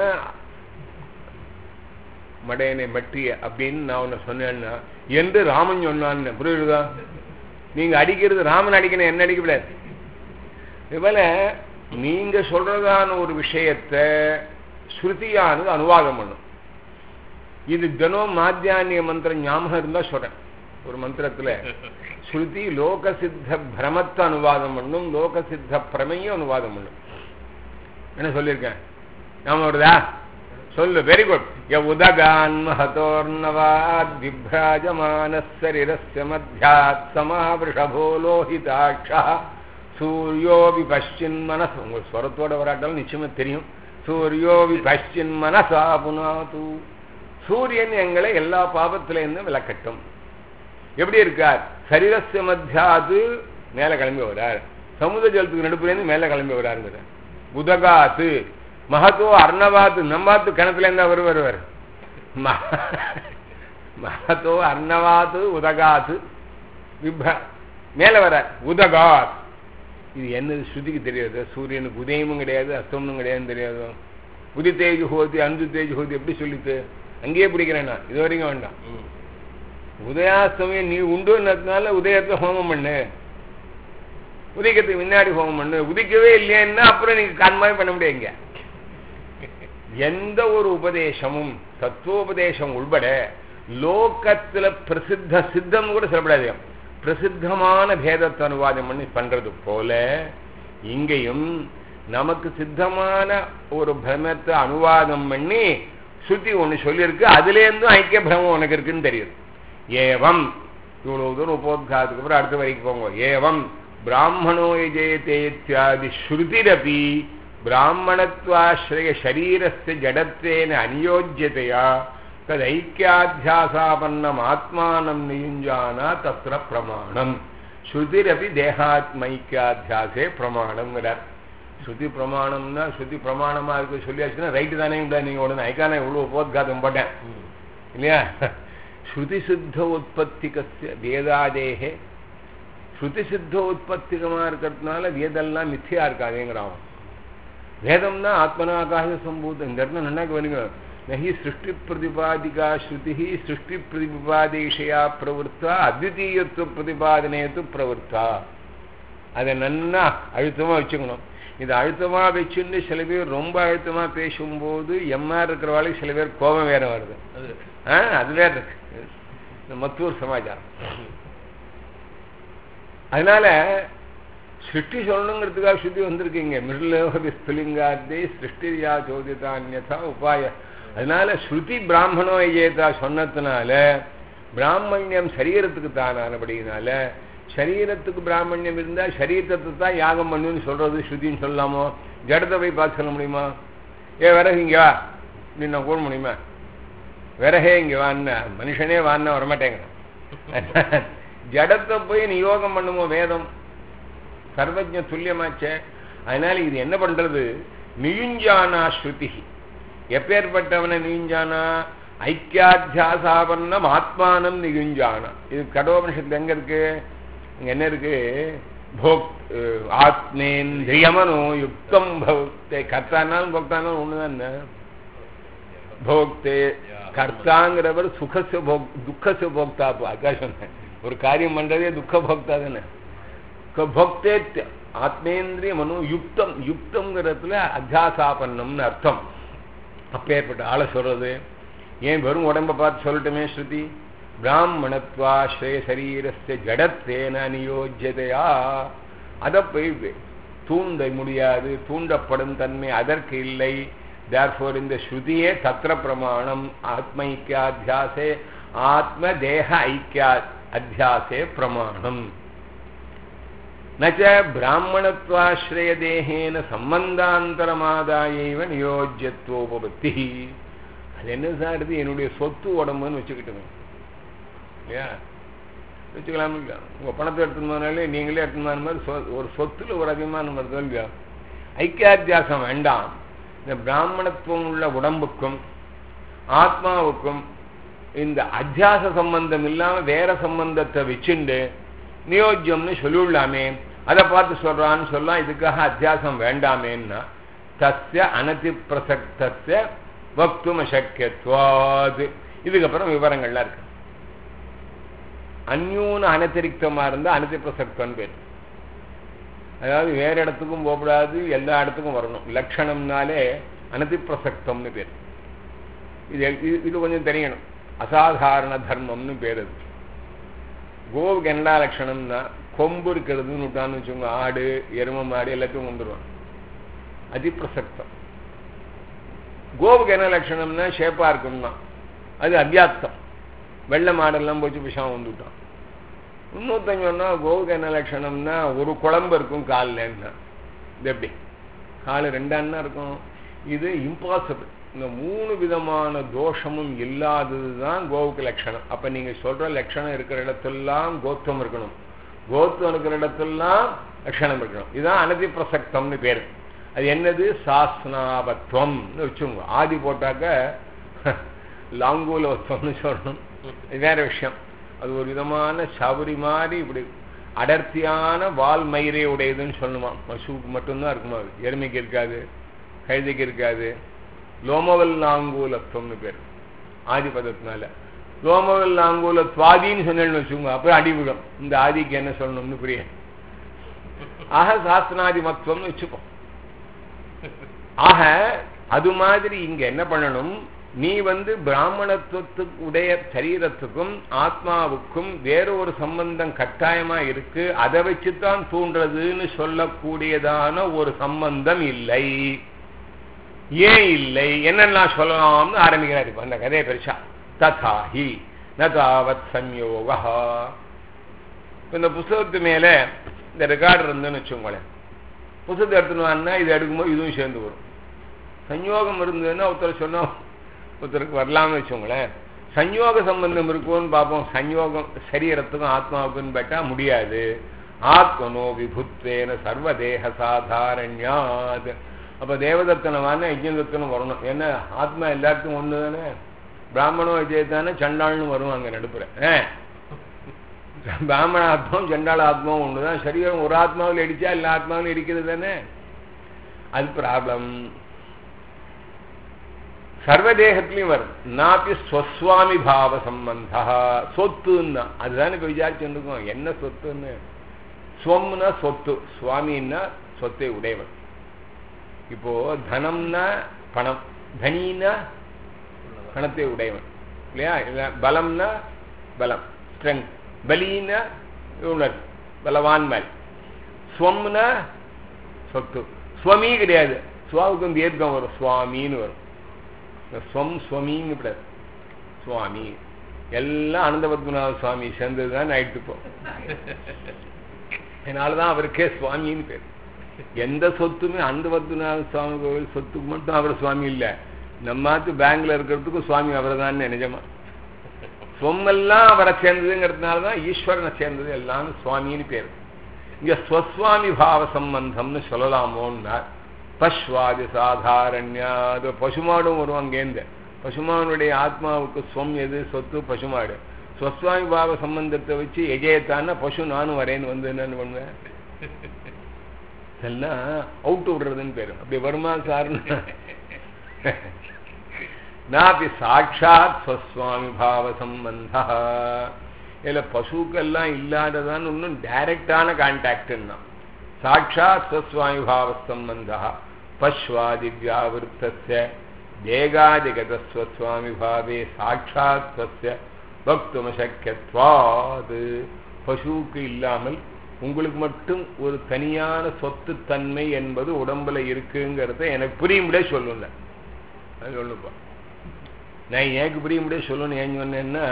மடையனை மட்டிய அப்படின்னு நான் உன்னை சொன்னேன்னா என்று ராமன் சொன்னான்னு புரியுதா நீங்க அடிக்கிறது ராமன் அடிக்கணும் என்ன அடிக்கப்படாது இதுபோல நீங்க சொல்றதான ஒரு விஷயத்தை ஸ்ருதியானது அனுவாதம் பண்ணும் இது தினம் மாத்தியானிய மந்திரம் ஞாபகம் இருந்தா சொல்றேன் ஒரு மந்திரத்துல ஸ்ருதி லோக சித்த பிரமத்தை அனுவாதம் பண்ணும் லோக சித்த பிரமையும் அனுவாதம் பண்ணும் என்ன சொல்லியிருக்கேன் ஞாபகம் வருதா சொல்லு வெரி குட் ய உதகான் மகதோர்ணவாத் விப்ராஜமான சரீரஸ்ய மத்தியாத் சமாவிருஷபோ லோஹிதாட்சா சூரியோபி பஷ்டின் மனசு உங்க ஸ்வரத்தோட வராட்டாலும் நிச்சயமா தெரியும் சூரியோபி பஷ்டின் மனசா புனாது சூரியன் எங்களை எல்லா பாபத்திலேருந்து விளக்கட்டும் எப்படி இருக்கார் சரீரஸ்ய மத்தியாது மேல கிளம்பி வரார் சமுதிர ஜலத்துக்கு நடுப்புலேருந்து மேல கிளம்பி வராருங்கிற உதகாத்து மகத்தோ அர்ணவாத்து நம்மாத்து கிணத்துல இருந்தா அவர் வருவார் மகத்தோ அர்ணவாத்து உதகாத்து விப்ர மேல வர உதகாத் இது என்னது ஸ்ருதிக்கு தெரியாது சூரியனுக்கு உதயமும் கிடையாது அஸ்தமனும் கிடையாதுன்னு தெரியாது உதி தேஜ் ஹோதி அஞ்சு தேஜ் ஹோதி எப்படி சொல்லித்து அங்கேயே பிடிக்கிறேன் நான் இது வரைக்கும் வேண்டாம் உதயாஸ்தமயம் நீ உண்டுன்னதுனால உதயத்துல ஹோமம் பண்ணு உதிக்கிறதுக்கு முன்னாடி ஹோமம் பண்ணு உதிக்கவே இல்லைன்னா அப்புறம் நீங்க கண்மாய் பண்ண முடியாங்க எந்த ஒரு உபதேசமும் தத்துவோபதேசம் உள்பட லோகத்துல பிரசித்த சித்தம் கூட சொல்லப்படாது பிரசித்தமான பேதத்தை அனுவாதம் பண்ணி பண்றது போல இங்கேயும் நமக்கு சித்தமான ஒரு பிரமத்தை அனுவாதம் பண்ணி சுத்தி ஒண்ணு சொல்லியிருக்கு அதுல இருந்தும் ஐக்கிய பிரமம் உனக்கு இருக்குன்னு தெரியுது ஏவம் இவ்வளவு தூரம் உபோத்காரத்துக்கு அப்புறம் அடுத்த வரைக்கும் போங்க ஏவம் பிராமணோ யஜேதே இத்தியாதி ஸ்ருதிரபி பிராமணத்வாஸ்ரய சரீரஸ்ய ஜடத்வேன அநியோஜ்யதையா ததைக்கியாத்தியாசாபன்னம் ஆத்மானம் நியுஞ்சானா தத்திர பிரமாணம் ஸ்ருதிரபி தேகாத்மைக்கியாத்தியாசே பிரமாணம்ங்கிறார் ஸ்ருதி பிரமாணம்னா ஸ்ருதி பிரமாணமா இருக்கு சொல்லியாச்சுன்னா ரைட்டு தானே நீங்க உடனே ஐக்கான இவ்வளவு உபோத்காதம் போட்டேன் இல்லையா ஸ்ருதி சித்த உற்பத்திகஸ்ய வேதாதேகே ஸ்ருதி சித்த உற்பத்திகமா இருக்கிறதுனால வேதெல்லாம் மித்தியா இருக்காதேங்கிறான் வேதம்னா ஆத்மனாகாக சம்பூதம் இந்த இடத்துல நல்லா கவனிங்க நகி சிருஷ்டி பிரதிபாதிகா ஸ்ருதி சிருஷ்டி பிரதிபாதேஷயா பிரவருத்தா அத்விதீயத்துவ பிரதிபாதனையத்து பிரவருத்தா அதை நன்னா அழுத்தமா வச்சுக்கணும் இது அழுத்தமா வச்சுன்னு சில பேர் ரொம்ப அழுத்தமா பேசும்போது எம்ஆர் இருக்கிறவாளுக்கு சில பேர் கோபம் வேற வருது ஆ அது வேற இருக்கு இந்த மத்தூர் சமாச்சாரம் அதனால சிருஷ்டி சொல்லணுங்கிறதுக்காக சுத்தி வந்திருக்கீங்க மிருலோகதி ஸ்புலிங்காத்தே சிருஷ்டியா சோதிதா அந்நதா உபாய அதனால ஸ்ருதி பிராமணோ ஏதா சொன்னதுனால பிராமணியம் சரீரத்துக்கு தானானபடினால சரீரத்துக்கு பிராமணியம் இருந்தா சரீரத்தை தான் யாகம் பண்ணுன்னு சொல்றது ஸ்ருதின்னு சொல்லலாமோ ஜடத்தை போய் பார்த்து சொல்ல முடியுமா ஏ விறகு இங்க வா நீ நான் கூட முடியுமா விறகே இங்க வான்னா மனுஷனே வான்னா வரமாட்டேங்கிறான் ஜடத்தை போய் நீ யோகம் பண்ணுமோ வேதம் சர்வஜ துல்லியமாச்சே அதனால இது என்ன பண்றது நியுஞ்சானா ஸ்ருதி எப்பேற்பட்டவனை நியுஞ்சானா ஐக்கியாத்தியாசாபன்னம் ஆத்மானம் நியுஞ்சானா இது கடோபனிஷத்து எங்க இருக்கு இங்க என்ன இருக்கு போக் ஆத்மேந்திரியமனோ யுக்தம் பௌக்தே கர்த்தானாலும் போக்தானாலும் ஒண்ணுதான் போக்தே கர்த்தாங்கிறவர் சுகசு போக் துக்கசு போக்தா ஆகாஷம் ஒரு காரியம் பண்றதே துக்க போக்தா தானே போக்தே ஆத்மேந்திரிய மனோ யுக்தம் யுக்தம்ங்கிறதுல அத்தியாசாபன்னம்னு அர்த்தம் அப்பேற்பட்ட ஆளை சொல்றது ஏன் வெறும் உடம்ப பார்த்து சொல்லட்டுமே ஸ்ருதி பிராமணத்வாஸ்ரய சரீரஸ்ய ஜடத்தேன நியோஜதையா அதை போய் தூண்ட முடியாது தூண்டப்படும் தன்மை அதற்கு இல்லை தேர்ஃபோர் இந்த ஸ்ருதியே தத்திர பிரமாணம் ஆத்ம ஐக்கியாத்தியாசே ஆத்ம தேக ஐக்கியா அத்தியாசே பிரமாணம் நச்ச பிராமணத்வாஸ்ரயதேகேன சம்பந்தாந்தரமாதாயைவ நியோஜ்யத்துவோபத்தி அது என்ன சார் இது என்னுடைய சொத்து உடம்புன்னு வச்சுக்கிட்டுங்க இல்லையா வச்சுக்கலாம் இல்லையா உங்கள் பணத்தை எடுத்துன்னு போனாலே நீங்களே எடுத்துன்னு போன மாதிரி சொ- ஒரு சொத்துல ஒரு அபிமானம் வருதோ இல்லையா ஐக்கியாத்தியாசம் வேண்டாம் இந்த பிராமணத்துவம் உள்ள உடம்புக்கும் ஆத்மாவுக்கும் இந்த அத்தியாச சம்பந்தம் இல்லாம வேற சம்பந்தத்தை வச்சுண்டு நியோஜ்யம்னு சொல்லிவிடலாமே அதை பார்த்து சொல்றான்னு சொல்லலாம் இதுக்காக அத்தியாசம் வேண்டாமேன்னா தஸ்ய அனதி பிரசக்தஸ்ய வக்தும் அசக்கியத்வாது இதுக்கப்புறம் விவரங்கள்லாம் இருக்கு அந்யூன அனதிரிக்தமா இருந்தா அனதி பிரசக்தம்னு பேர் அதாவது வேற இடத்துக்கும் போகக்கூடாது எல்லா இடத்துக்கும் வரணும் லட்சணம்னாலே அனதி பிரசக்தம்னு பேர் இது இது- இது கொஞ்சம் தெரியணும் அசாதாரண தர்மம்னு பேர் அது கோவுக்கு என்ன லட்சணம்னா கொம்பு இருக்கிறதுன்னு விட்டான்னு வச்சுக்கோங்க ஆடு எரும மாடு எல்லாத்தையும் வந்துடுவான் அதிப்பிரசக்தம் கோவுக்கு என்ன லட்சணம்னா ஷேப்பா இருக்கும்னா அது அபியாப்தம் வெள்ளை மாடெல்லாம் போச்சு விஷம் வந்துவிட்டான் இன்னொருத்தங்க சொன்னா கோவுக்கு என்ன லட்சணம்னா ஒரு குழம்பு இருக்கும் காலில்னா இது எப்படி கால் ரெண்டான்னா இருக்கும் இது இம்பாசிபிள் இந்த மூணு விதமான தோஷமும் இல்லாதது தான் கோவுக்கு லட்சணம் அப்ப நீங்க சொல்ற லட்சணம் இருக்கிற இடத்தெல்லாம் கோத்துவம் இருக்கணும் கோத்துவம் இருக்கிற இடத்தெல்லாம் லட்சணம் இருக்கணும் இதுதான் அனதி பிரசக்தம்னு பேரு அது என்னது சாஸ்னாபத்வம்னு வச்சுங்க ஆதி போட்டாக்க லாங்கூலவத்வம்னு சொல்லணும் இது வேற விஷயம் அது ஒரு விதமான சபரி மாதிரி இப்படி அடர்த்தியான வால் மயிரே உடையதுன்னு சொல்லணுமா பசுவுக்கு மட்டும்தான் இருக்குமா அது எருமைக்கு இருக்காது கழுதைக்கு இருக்காது லோமவல் லாங்கூலத்துவம்னு பேர் ஆதிபதத்தினால லோமவில் லாங்கூல துவாதின்னு சொன்னேன்னு வச்சுக்கோங்க அப்புறம் அடி விடும் இந்த ஆதிக்கு என்ன சொல்லணும்னு புரிய ஆக சாஸ்திராதி மத்துவம்னு வச்சுப்போம் ஆக அது மாதிரி இங்க என்ன பண்ணணும் நீ வந்து பிராமணத்துவத்துக்கு உடைய சரீரத்துக்கும் ஆத்மாவுக்கும் வேற ஒரு சம்பந்தம் கட்டாயமா இருக்கு அதை வச்சுதான் தூண்டுறதுன்னு சொல்லக்கூடியதான ஒரு சம்பந்தம் இல்லை ஏன் இல்லை என்னெல்லாம் சொல்லலாம்னு ஆரம்பிக்கிறார் இப்ப அந்த கதையை பெருசா ததாஹி நதாவத் சம்யோகா இந்த புஸ்தகத்து மேல இந்த ரெக்கார்டு இருந்துன்னு வச்சுக்கோங்களேன் புஸ்தகத்தை எடுத்துன்னு இது எடுக்கும்போது இதுவும் சேர்ந்து வரும் சஞ்யோகம் இருந்ததுன்னா ஒருத்தர் சொன்னோம் ஒருத்தருக்கு வரலாம்னு வச்சுக்கோங்களேன் சஞ்யோக சம்பந்தம் இருக்கும்னு பார்ப்போம் சஞ்யோகம் சரீரத்துக்கும் ஆத்மாவுக்கும் கேட்டா முடியாது ஆத்மனோ விபுத்வேன சர்வதேக சாதாரண்யாத் அப்ப தேவதத்தனமான யஜ்யதத்தனம் வரணும் ஏன்னா ஆத்மா எல்லாருக்கும் ஒண்ணு தானே பிராமணம் விஜயத்தானே சண்டாள்னு வரும் அங்க நடுப்புற பிராமண ஆத்மாவும் சண்டாள ஆத்மாவும் ஒண்ணுதான் சரீரம் ஒரு ஆத்மாவில் இடிச்சா எல்லா ஆத்மாவிலும் இடிக்கிறது தானே அது ப்ராப்ளம் சர்வதேகத்திலையும் வரும் நாப்பி ஸ்வஸ்வாமி பாவ சம்பந்தா சொத்துன்னா அதுதான் இப்ப விசாரிச்சுருக்கோம் என்ன சொத்துன்னு ஸ்வம்னா சொத்து சுவாமின்னா சொத்தை உடையவன் இப்போ தனம்னா பணம் தனின்னா பணத்தை உடையவன் இல்லையா இல்ல பலம்னா பலம் ஸ்ட்ரென்த் பலின்னா உணர்வு பலவான் மேல் ஸ்வம்னா சொத்து சுவாமி கிடையாது சுவாவுக்கும் தீர்க்கம் வரும் சுவாமின்னு வரும் ஸ்வம் ஸ்வமின்னு கூடாது சுவாமி எல்லாம் அனந்த பத்மநாப சுவாமி சேர்ந்தது தான் ஆயிட்டு இப்போ அதனாலதான் அவருக்கே சுவாமின்னு பேர் எந்த சொத்துமே அந்த பத்மநாப சுவாமி கோவில் சொத்துக்கு மட்டும் அவர் சுவாமி இல்லை நம்மாத்து பேங்க்ல இருக்கிறதுக்கும் சுவாமி அவர் தான் நிஜமா சொம்மெல்லாம் அவரை சேர்ந்ததுங்கிறதுனால தான் ஈஸ்வரனை சேர்ந்தது எல்லாம் சுவாமின்னு பேர் இங்க ஸ்வஸ்வாமி பாவ சம்பந்தம்னு சொல்லலாமோன்னா பஷ்வாதி சாதாரண்யா அது பசுமாடும் வரும் அங்கேருந்து பசுமானுடைய ஆத்மாவுக்கு ஸ்வம் எது சொத்து பசுமாடு ஸ்வஸ்வாமி பாவ சம்பந்தத்தை வச்சு எஜயத்தான பசு நானும் வரேன்னு வந்து என்னன்னு பண்ணுவேன் இதெல்லாம் அவுட் விடுறதுன்னு பேரு அப்படி வருமா சார்னு நாப்பி சாட்சாத் ஸ்வஸ்வாமி பாவ சம்பந்தா இதுல பசுக்கெல்லாம் இல்லாததான் ஒன்றும் டைரக்டான கான்டாக்ட்னா சாட்சாத் ஸ்வஸ்வாமி பாவ சம்பந்தா பஸ்வாதி வியாவிருத்தஸ்ய தேகாதிகதஸ்வஸ்வாமி பாவே சாட்சாத் ஸ்வஸ்ய பக்துமசக்கியத்வாது பசுவுக்கு இல்லாமல் உங்களுக்கு மட்டும் ஒரு தனியான சொத்து தன்மை என்பது உடம்புல இருக்குங்கிறத எனக்கு புரியும்படியே சொல்லுங்க அது சொல்லுப்பா நான் எனக்கு புரியும்படியே சொல்லணும் ஏன் சொன்னேன்னா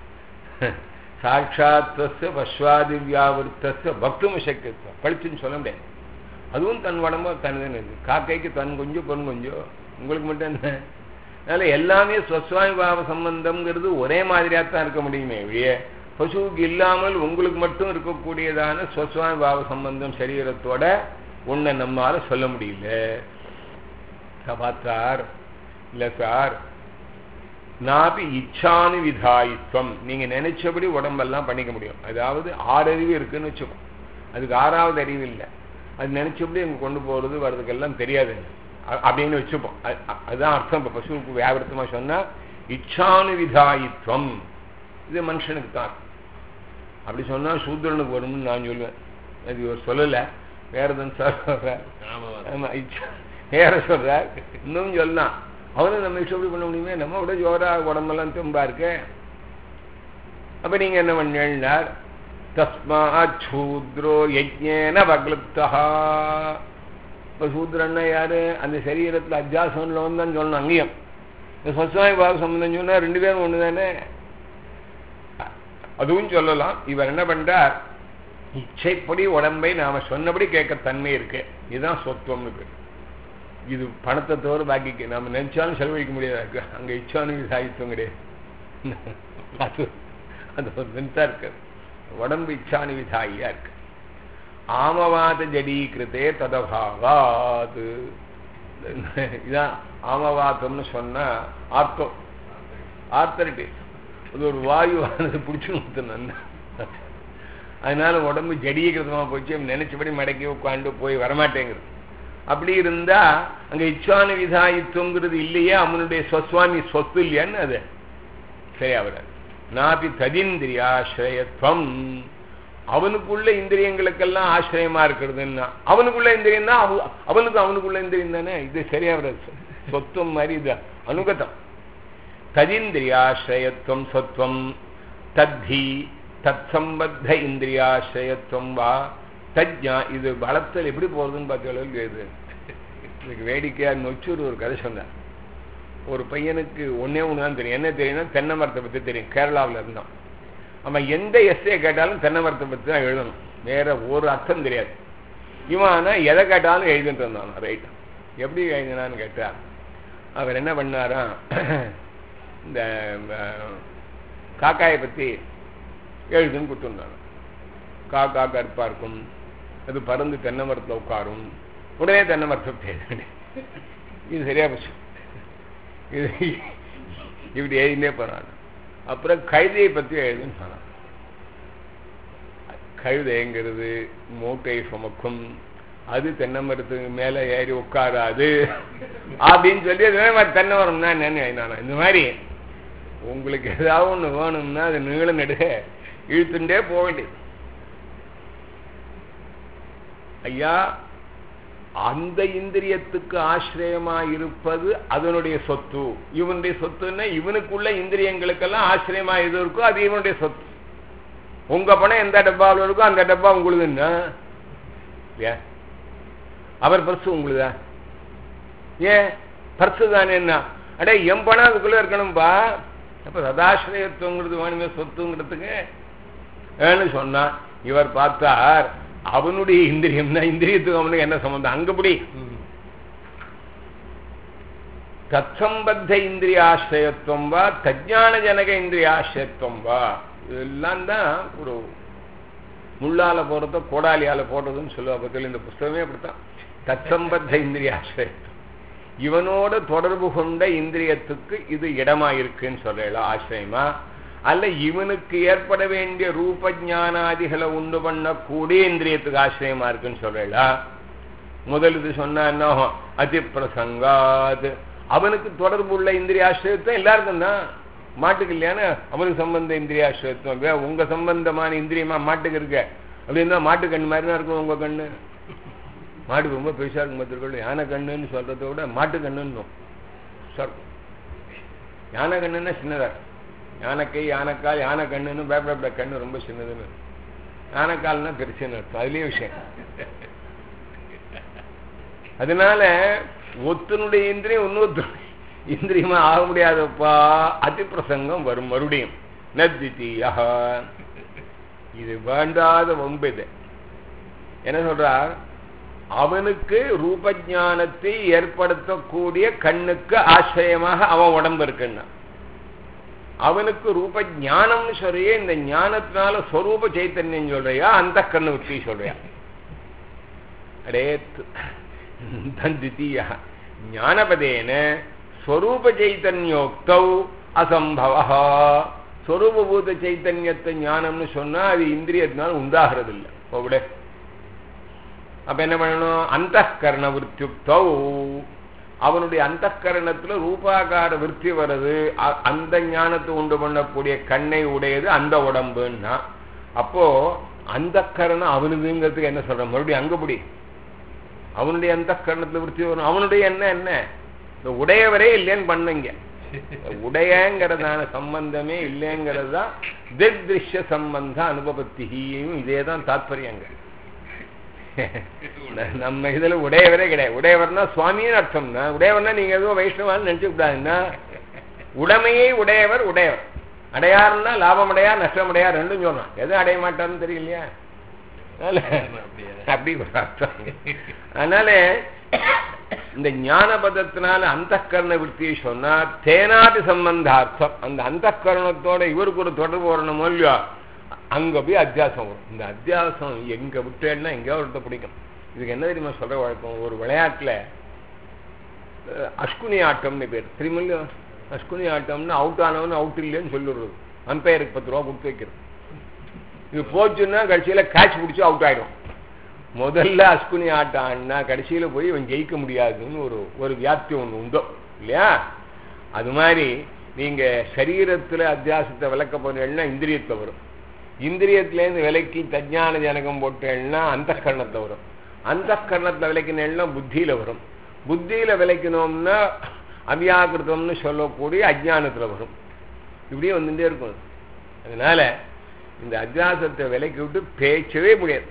சாட்சாத்வச பஸ்வாதி வியாவிருத்தச பக்தும சக்கியத்துவம் படிச்சுன்னு சொல்ல முடியாது அதுவும் தன் உடம்பு தனிதான் இருக்கு காக்கைக்கு தன் கொஞ்சம் பொன் கொஞ்சம் உங்களுக்கு மட்டும் என்ன அதனால எல்லாமே ஸ்வஸ்வாமி பாவ சம்பந்தம்ங்கிறது ஒரே மாதிரியாக தான் இருக்க முடியுமே ஒழிய பசுவுக்கு இல்லாமல் உங்களுக்கு மட்டும் இருக்கக்கூடியதான ஸ்வஸ்வாமி பாவ சம்பந்தம் சரீரத்தோட ஒன்றை நம்மால சொல்ல முடியல பார்த்தார் இல்ல சார் நாபி இச்சானு விதாயித்வம் நீங்க நினைச்சபடி உடம்பெல்லாம் பண்ணிக்க முடியும் அதாவது ஆறு அறிவு இருக்குன்னு வச்சுக்கோ அதுக்கு ஆறாவது அறிவு இல்லை அது நினைச்சபடி அங்க கொண்டு போறது வர்றதுக்கெல்லாம் தெரியாது அப்படின்னு வச்சுப்போம் அதுதான் அர்த்தம் இப்போ பசுவுக்கு வியாபரத்தமா சொன்னா இச்சானு விதாயித்வம் இது மனுஷனுக்கு தான் அப்படி சொன்னா சூத்திரனுக்கு வரும்னு நான் சொல்லுவேன் அது இவர் சொல்லல வேற எதுவும் சார் சொல்றார் ஆமா இச்சா வேற சொல்றார் இன்னும் சொல்லலாம் அவனும் நம்ம இஷ்டப்படி பண்ண முடியுமே நம்ம விட ஜோரா உடம்பெல்லாம் தும்பா இருக்க அப்ப நீங்க என்ன பண்ணார் தஸ்மாத் சூத்ரோ யஜ்ஞேன பக்லுப்தா இப்ப சூத்ரன்னா யாரு அந்த சரீரத்துல அத்தியாசம்ல தான் சொல்லணும் அங்கேயும் இந்த சொஸ்வாமி பாவ சம்பந்தம் சொன்னா ரெண்டு பேரும் ஒண்ணு தானே அதுவும் சொல்லலாம் இவர் என்ன பண்றார் இச்சைப்படி உடம்பை நாம சொன்னபடி கேட்க தன்மை இருக்கு இதுதான் சொத்துவம்னு பேர் இது பணத்தை தவிர பாக்கிக்கு நாம நினைச்சாலும் செலவழிக்க முடியாது அங்க இச்சானு சாகித்வம் கிடையாது அது அது ஒரு விந்தா இருக்கு உடம்பு இச்சானு விதாயியா இருக்கு ஆமவாத ஜடீகிருத்தே ததபாவாது இதான் ஆமவாதம்னு சொன்னா ஆர்த்தம் ஆர்த்தரிட்டிஸ் அது ஒரு வாயுவானது பிடிச்சு ஊத்துன அதனால உடம்பு ஜடீகிருத்தமா போச்சு நினைச்சபடி மடக்கி உட்காந்து போய் வரமாட்டேங்கிறது அப்படி இருந்தா அங்க இச்சானு விதாயித்துவங்கிறது இல்லையே அவனுடைய ஸ்வஸ்வாமி சொத்து இல்லையான்னு அது சரி அவர் நாபி ததிந்திரியாசிரயத்துவம் அவனுக்குள்ள இந்திரியங்களுக்கெல்லாம் ஆசிரியமா இருக்கிறதுன்னா அவனுக்குள்ள இந்திரியம் தான் அவ- அவனுக்கு அவனுக்குள்ள இந்திரியம் தானே இது சரியா வராது சொத்துவம் மாதிரி இது அனுகதம் ததிந்திரியாசிரயத்துவம் சொத்துவம் தத்தி தத் சம்பத்த இந்திரியாசிரயத்துவம் வா தஜ்ஞா இது வளர்த்தல் எப்படி போறதுன்னு பார்த்தீங்களா இது இதுக்கு வேடிக்கையா நொச்சூர் ஒரு கதை சொன்னார் ஒரு பையனுக்கு ஒண்ணே ஒன்று தான் தெரியும் என்ன தெரியும்னா தென்னை மரத்தை பற்றி தெரியும் கேரளாவில் இருந்தான் அவன் எந்த எஸ்ஏ கேட்டாலும் தென்னை மரத்தை பற்றி தான் எழுதணும் வேற ஒரு அர்த்தம் தெரியாது இவன் ஆனால் எதை கேட்டாலும் எழுதிட்டு இருந்தான் ரைட் எப்படி எழுதினான்னு கேட்டா அவர் என்ன பண்ணாராம் இந்த அஹ், காக்காயை பற்றி எழுதுன்னு கொடுத்துருந்தாங்க காக்கா கருப்பா இருக்கும் அது பறந்து தென்னை மரத்தில் உட்காரும் உடனே தென்னை மரத்தை பற்றி எழுதுனேன் இது சரியா போச்சு இது இப்படி எழுதினே போனான் அப்புறம் கழுதையை பற்றி எழுதுன்னு சொன்னான் கழுதைங்கிறது மூட்டை சுமக்கும் அது தென்னை மரத்துக்கு மேலே ஏறி உட்காராது அப்படின்னு சொல்லி அது மாதிரி தென்னை மரம்னா என்னன்னு எழுதினானா இந்த மாதிரி உங்களுக்கு ஏதாவது ஒன்று வேணும்னா அது நீளம் நெடுக இழுத்துட்டே போக வேண்டியது ஐயா அந்த இந்திரியத்துக்கு ஆசிரியமா இருப்பது அதனுடைய சொத்து இவனுடைய சொத்துன்னா இவனுக்குள்ள இந்திரியங்களுக்கெல்லாம் ஆசிரியமா எது இருக்கோ அது இவனுடைய சொத்து உங்க பணம் எந்த டப்பாவில் இருக்கோ அந்த டப்பா உங்களுதுன்னா இல்லையா அவர் பர்சு உங்களுதா ஏன் பர்சு தானே என்ன அடே என் பணம் அதுக்குள்ள இருக்கணும்பா அப்ப சதாசிரியத்துவங்கிறது வேணுமே சொத்துங்கிறதுக்கு ஏன்னு சொன்னா இவர் பார்த்தார் அவனுடைய இந்திரியம்னா இந்திரியத்துக்கு அவனுக்கு என்ன சம்பந்தம் அங்கப்படி தத்சம்பத்த இந்திரியாசிரயத்துவம் வா தஜ்ஞான ஜனக இந்திரியாசிரயத்துவம் வா இதெல்லாம் தான் ஒரு முள்ளால போறதோ கோடாலியால போடுறதுன்னு சொல்லுவா பத்தியில் இந்த புஸ்தகமே அப்படித்தான் தத்சம்பத்த இந்திரியாசிரயத்துவம் இவனோட தொடர்பு கொண்ட இந்திரியத்துக்கு இது இடமா இருக்குன்னு சொல்லலாம் ஆசிரியமா அல்ல இவனுக்கு ஏற்பட வேண்டிய ரூப ஞானாதிகளை உண்டு பண்ணக்கூடிய இந்திரியத்துக்கு ஆசிரியமா இருக்குன்னு சொல்லலாம் முதல் இது சொன்னா என்ன ஆகும்? அதி பிரசங்காத் அவனுக்கு தொடர்பு உள்ள இந்திரிய ஆசிரியத்துவம் எல்லாருக்கும் தான் மாட்டுக்கு இல்லையானா அவனுக்கு சம்பந்த இந்திரிய ஆசிரியத்துவம் வே- உங்க சம்பந்தமான இந்திரியமா மாட்டுக்கு இருக்க அப்படின்னா மாட்டு கண்ணு மாதிரி தான் இருக்கும் உங்க கண்ணு மாடு ரொம்ப பெருசா இருக்கும் பார்த்துருக்கோம் யானை கண்ணுன்னு சொல்றதை விட மாட்டு கண்ணுன்னு சார் யானை கண்ணுன்னா சின்னதா இருக்கும். யானைக்கை யானைக்கால் யானை கண்ணுன்னு பயப்பட கண்ணு ரொம்ப சின்னதுன்னு யானைக்கால்னா பெருசுன்னு அர்த்தம் அதுலயே விஷயம் அதனால ஒத்தனுடைய இந்திரியம் இன்னொரு இந்திரியமா ஆக முடியாதப்பா அதிப்பிரசங்கம் வரும் மறுபடியும் நத்தியா இது வேண்டாத வம்பு இது என்ன சொல்றார் அவனுக்கு ரூபஞானத்தை ஏற்படுத்தக்கூடிய கண்ணுக்கு ஆசிரியமாக அவன் உடம்பு இருக்குன்னா அவனுக்கு ரூப ஞானம்னு சொல்றியே இந்த ஞானத்தினால ஸ்வரூப சைத்தன்யம் சொல்றியா அந்த கண்ணு விட்டு சொல்றியா அடே தந்தித்தியா ஞானபதேன ஸ்வரூப சைத்தன்யோக்தௌ அசம்பவ ஸ்வரூபபூத சைத்தன்யத்தை ஞானம்னு சொன்னா அது இந்திரியத்தினால உண்டாகிறது இல்லை விட அப்ப என்ன பண்ணணும் அந்த கரண விற்த்தியுக்தௌ அவனுடைய அந்த கரணத்துல ரூபாகார விற்பி வருது அ- அந்த ஞானத்தை உண்டு பண்ணக்கூடிய கண்ணை உடையது அந்த உடம்புன்னா அப்போ அந்த கரணம் அவனுதுங்கிறதுக்கு என்ன சொல்ற மறுபடியும் அங்கபடி அவனுடைய அந்த கரணத்துல விற்பி வரும் அவனுடைய என்ன என்ன இந்த உடையவரே இல்லைன்னு பண்ணுங்க உடையங்கிறதான சம்பந்தமே இல்லைங்கிறது தான் திருஷ்ய சம்பந்த அனுபவத்தியும் இதே தான் தாத்பரியங்க நம்ம இதுல உடையவரே கிடையாது உடையவர்னா சுவாமின்னு அர்த்தம்னா உடையவர்னா நீங்க எதுவும் வைஷ்ணவான்னு நினைச்சு கூடாதுன்னா உடைமையை உடையவர் உடையவர் அடையாருன்னா லாபம் அடையா நஷ்டம் அடையா ரெண்டும் சொல்லலாம் எதுவும் அடைய மாட்டார்னு தெரியலையா அதனால அப்படி ஒரு அர்த்தம் அதனால இந்த ஞான பதத்தினால அந்த கரண விற்த்தியை சொன்னா தேனாதி சம்பந்தார்த்தம் அந்த அந்த கரணத்தோட இவருக்கு ஒரு தொடர்பு வரணுமோ இல்லையோ அங்க போய் அத்தியாசம் வரும் இந்த அத்தியாசம் எங்க விட்டேன்னா எங்கேயோ ஒருத்த பிடிக்கும் இதுக்கு என்ன தெரியுமா சொல்ற வழக்கம் ஒரு விளையாட்டுல அஹ், அஷ்குனி ஆட்டம்னு பேர் திருமல்ல அஷ்குனி ஆட்டம்னு அவுட் ஆனவன் அவுட் இல்லைன்னு சொல்லிடுறது அம்பையருக்கு பத்து ரூபா கொடுத்து வைக்கிறது இது போச்சுன்னா கடைசியில கேட்ச் பிடிச்சி அவுட் ஆயிடும் முதல்ல அஸ்குனி ஆட்டம் ஆடினா கடைசியில போய் இவன் ஜெயிக்க முடியாதுன்னு ஒரு ஒரு வியாப்தி ஒண்ணு உண்டோ இல்லையா அது மாதிரி நீங்க சரீரத்துல அத்தியாசத்தை விளக்க போனீங்கன்னா இந்திரியத்துல வரும் இந்திரியத்திலேருந்து விலைக்கு தஜ்ஞான ஜனகம் போட்டேன்னா அந்த கரணத்தை வரும் அந்த கரணத்தை விலைக்கினேன்னா புத்தியில வரும் புத்தியில விளைக்கணும்னா அவ்யாக்கிருத்தம்னு சொல்லக்கூடிய அஜ்ஞானத்துல வரும் இப்படியே வந்துட்டே இருக்கும் அதனால இந்த அத்தியாசத்தை விலைக்கு விட்டு பேச்சவே முடியாது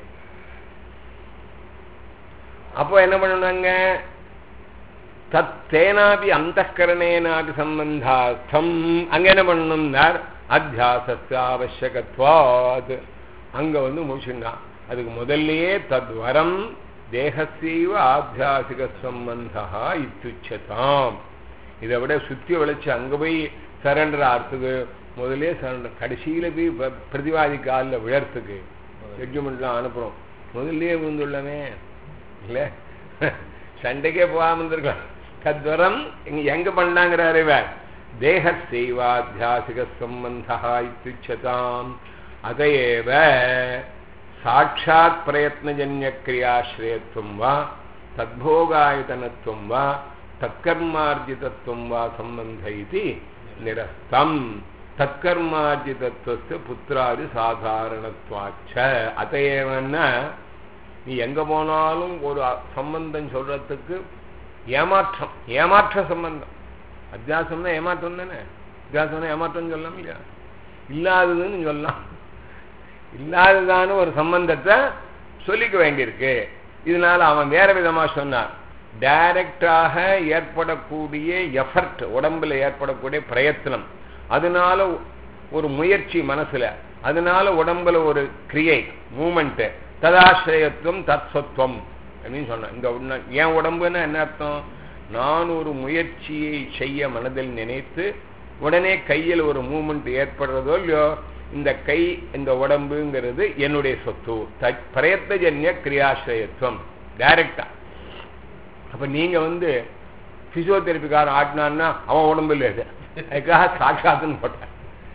அப்போ என்ன பண்ணணுங்க தத் தேனாபி அந்த கரணேனாபி சம்பந்தார்த்தம் அங்க என்ன பண்ணணும்னார் அத்தியாசத்து அவசியகத்வாத் அங்க வந்து முடிச்சுட்டான் அதுக்கு முதல்லயே தத்வரம் தேகசீவ ஆத்தியாசிக சம்பந்தா இத்துச்சதாம் இதை விட சுத்தி வளைச்சு அங்க போய் சரண்டர் ஆகிறதுக்கு முதல்ல சரண்டர் கடைசியில போய் ப- பிரதிவாதி காலில் விழறதுக்கு ஜட்ஜ்மெண்ட்லாம் அனுப்புறோம் முதல்லயே விழுந்துள்ளமே இல்ல சண்டைக்கே போகாம இருந்திருக்கலாம் தத்வரம் இங்க எங்க பண்ணாங்கிறாரு இவர் தேக செய்வாத்தியாசிக சம்பந்தா இத்துச்சதாம் அதையேவ சாட்சாத் பிரயத்னஜன்ய கிரியாஸ்ரயத்துவம் வா தத்போகாயதனத்துவம் வா தற்கர்மார்ஜிதத்துவம் வா சம்பந்த இது நிரஸ்தம் தற்கர்மார்ஜிதத்துவஸ்து புத்திராதி சாதாரணத்வாச்ச அதையேவன்னா நீ எங்க போனாலும் ஒரு அ- சம்பந்தம் சொல்றதுக்கு ஏமாற்றம் ஏமாற்ற சம்பந்தம் அத்தியாசம்னா ஏமாற்றம் தானே அத்தியாசம்னா ஏமாற்றம் சொல்லலாம் இல்லையா இல்லாததுன்னு சொல்லலாம் இல்லாததான ஒரு சம்பந்தத்தை சொல்லிக்க வேண்டியிருக்கு இதனால அவன் வேற விதமா சொன்னான் டைரக்டாக ஏற்படக்கூடிய எஃபர்ட் உடம்புல ஏற்படக்கூடிய பிரயத்தனம் அதனால ஒரு முயற்சி மனசுல அதனால உடம்புல ஒரு கிரியை மூமெண்ட் ததாசிரயத்துவம் தத்சத்துவம் அப்படின்னு சொன்னான் இந்த உன்ன- என் உடம்புன்னா என்ன அர்த்தம் நான் ஒரு முயற்சியை செய்ய மனதில் நினைத்து உடனே கையில் ஒரு மூமெண்ட் ஏற்படுறதோ இல்லையோ இந்த கை இந்த உடம்புங்கிறது என்னுடைய சொத்து த- பிரயத்தஜன்ய கிரியாசிரயத்துவம் டைரக்டா அப்ப நீங்க வந்து பிசியோதெரபிக்காரன் ஆட்டினான்னா அவன் உடம்பு இல்லை இது அதுக்காக சாட்சாத்துன்னு போட்டேன்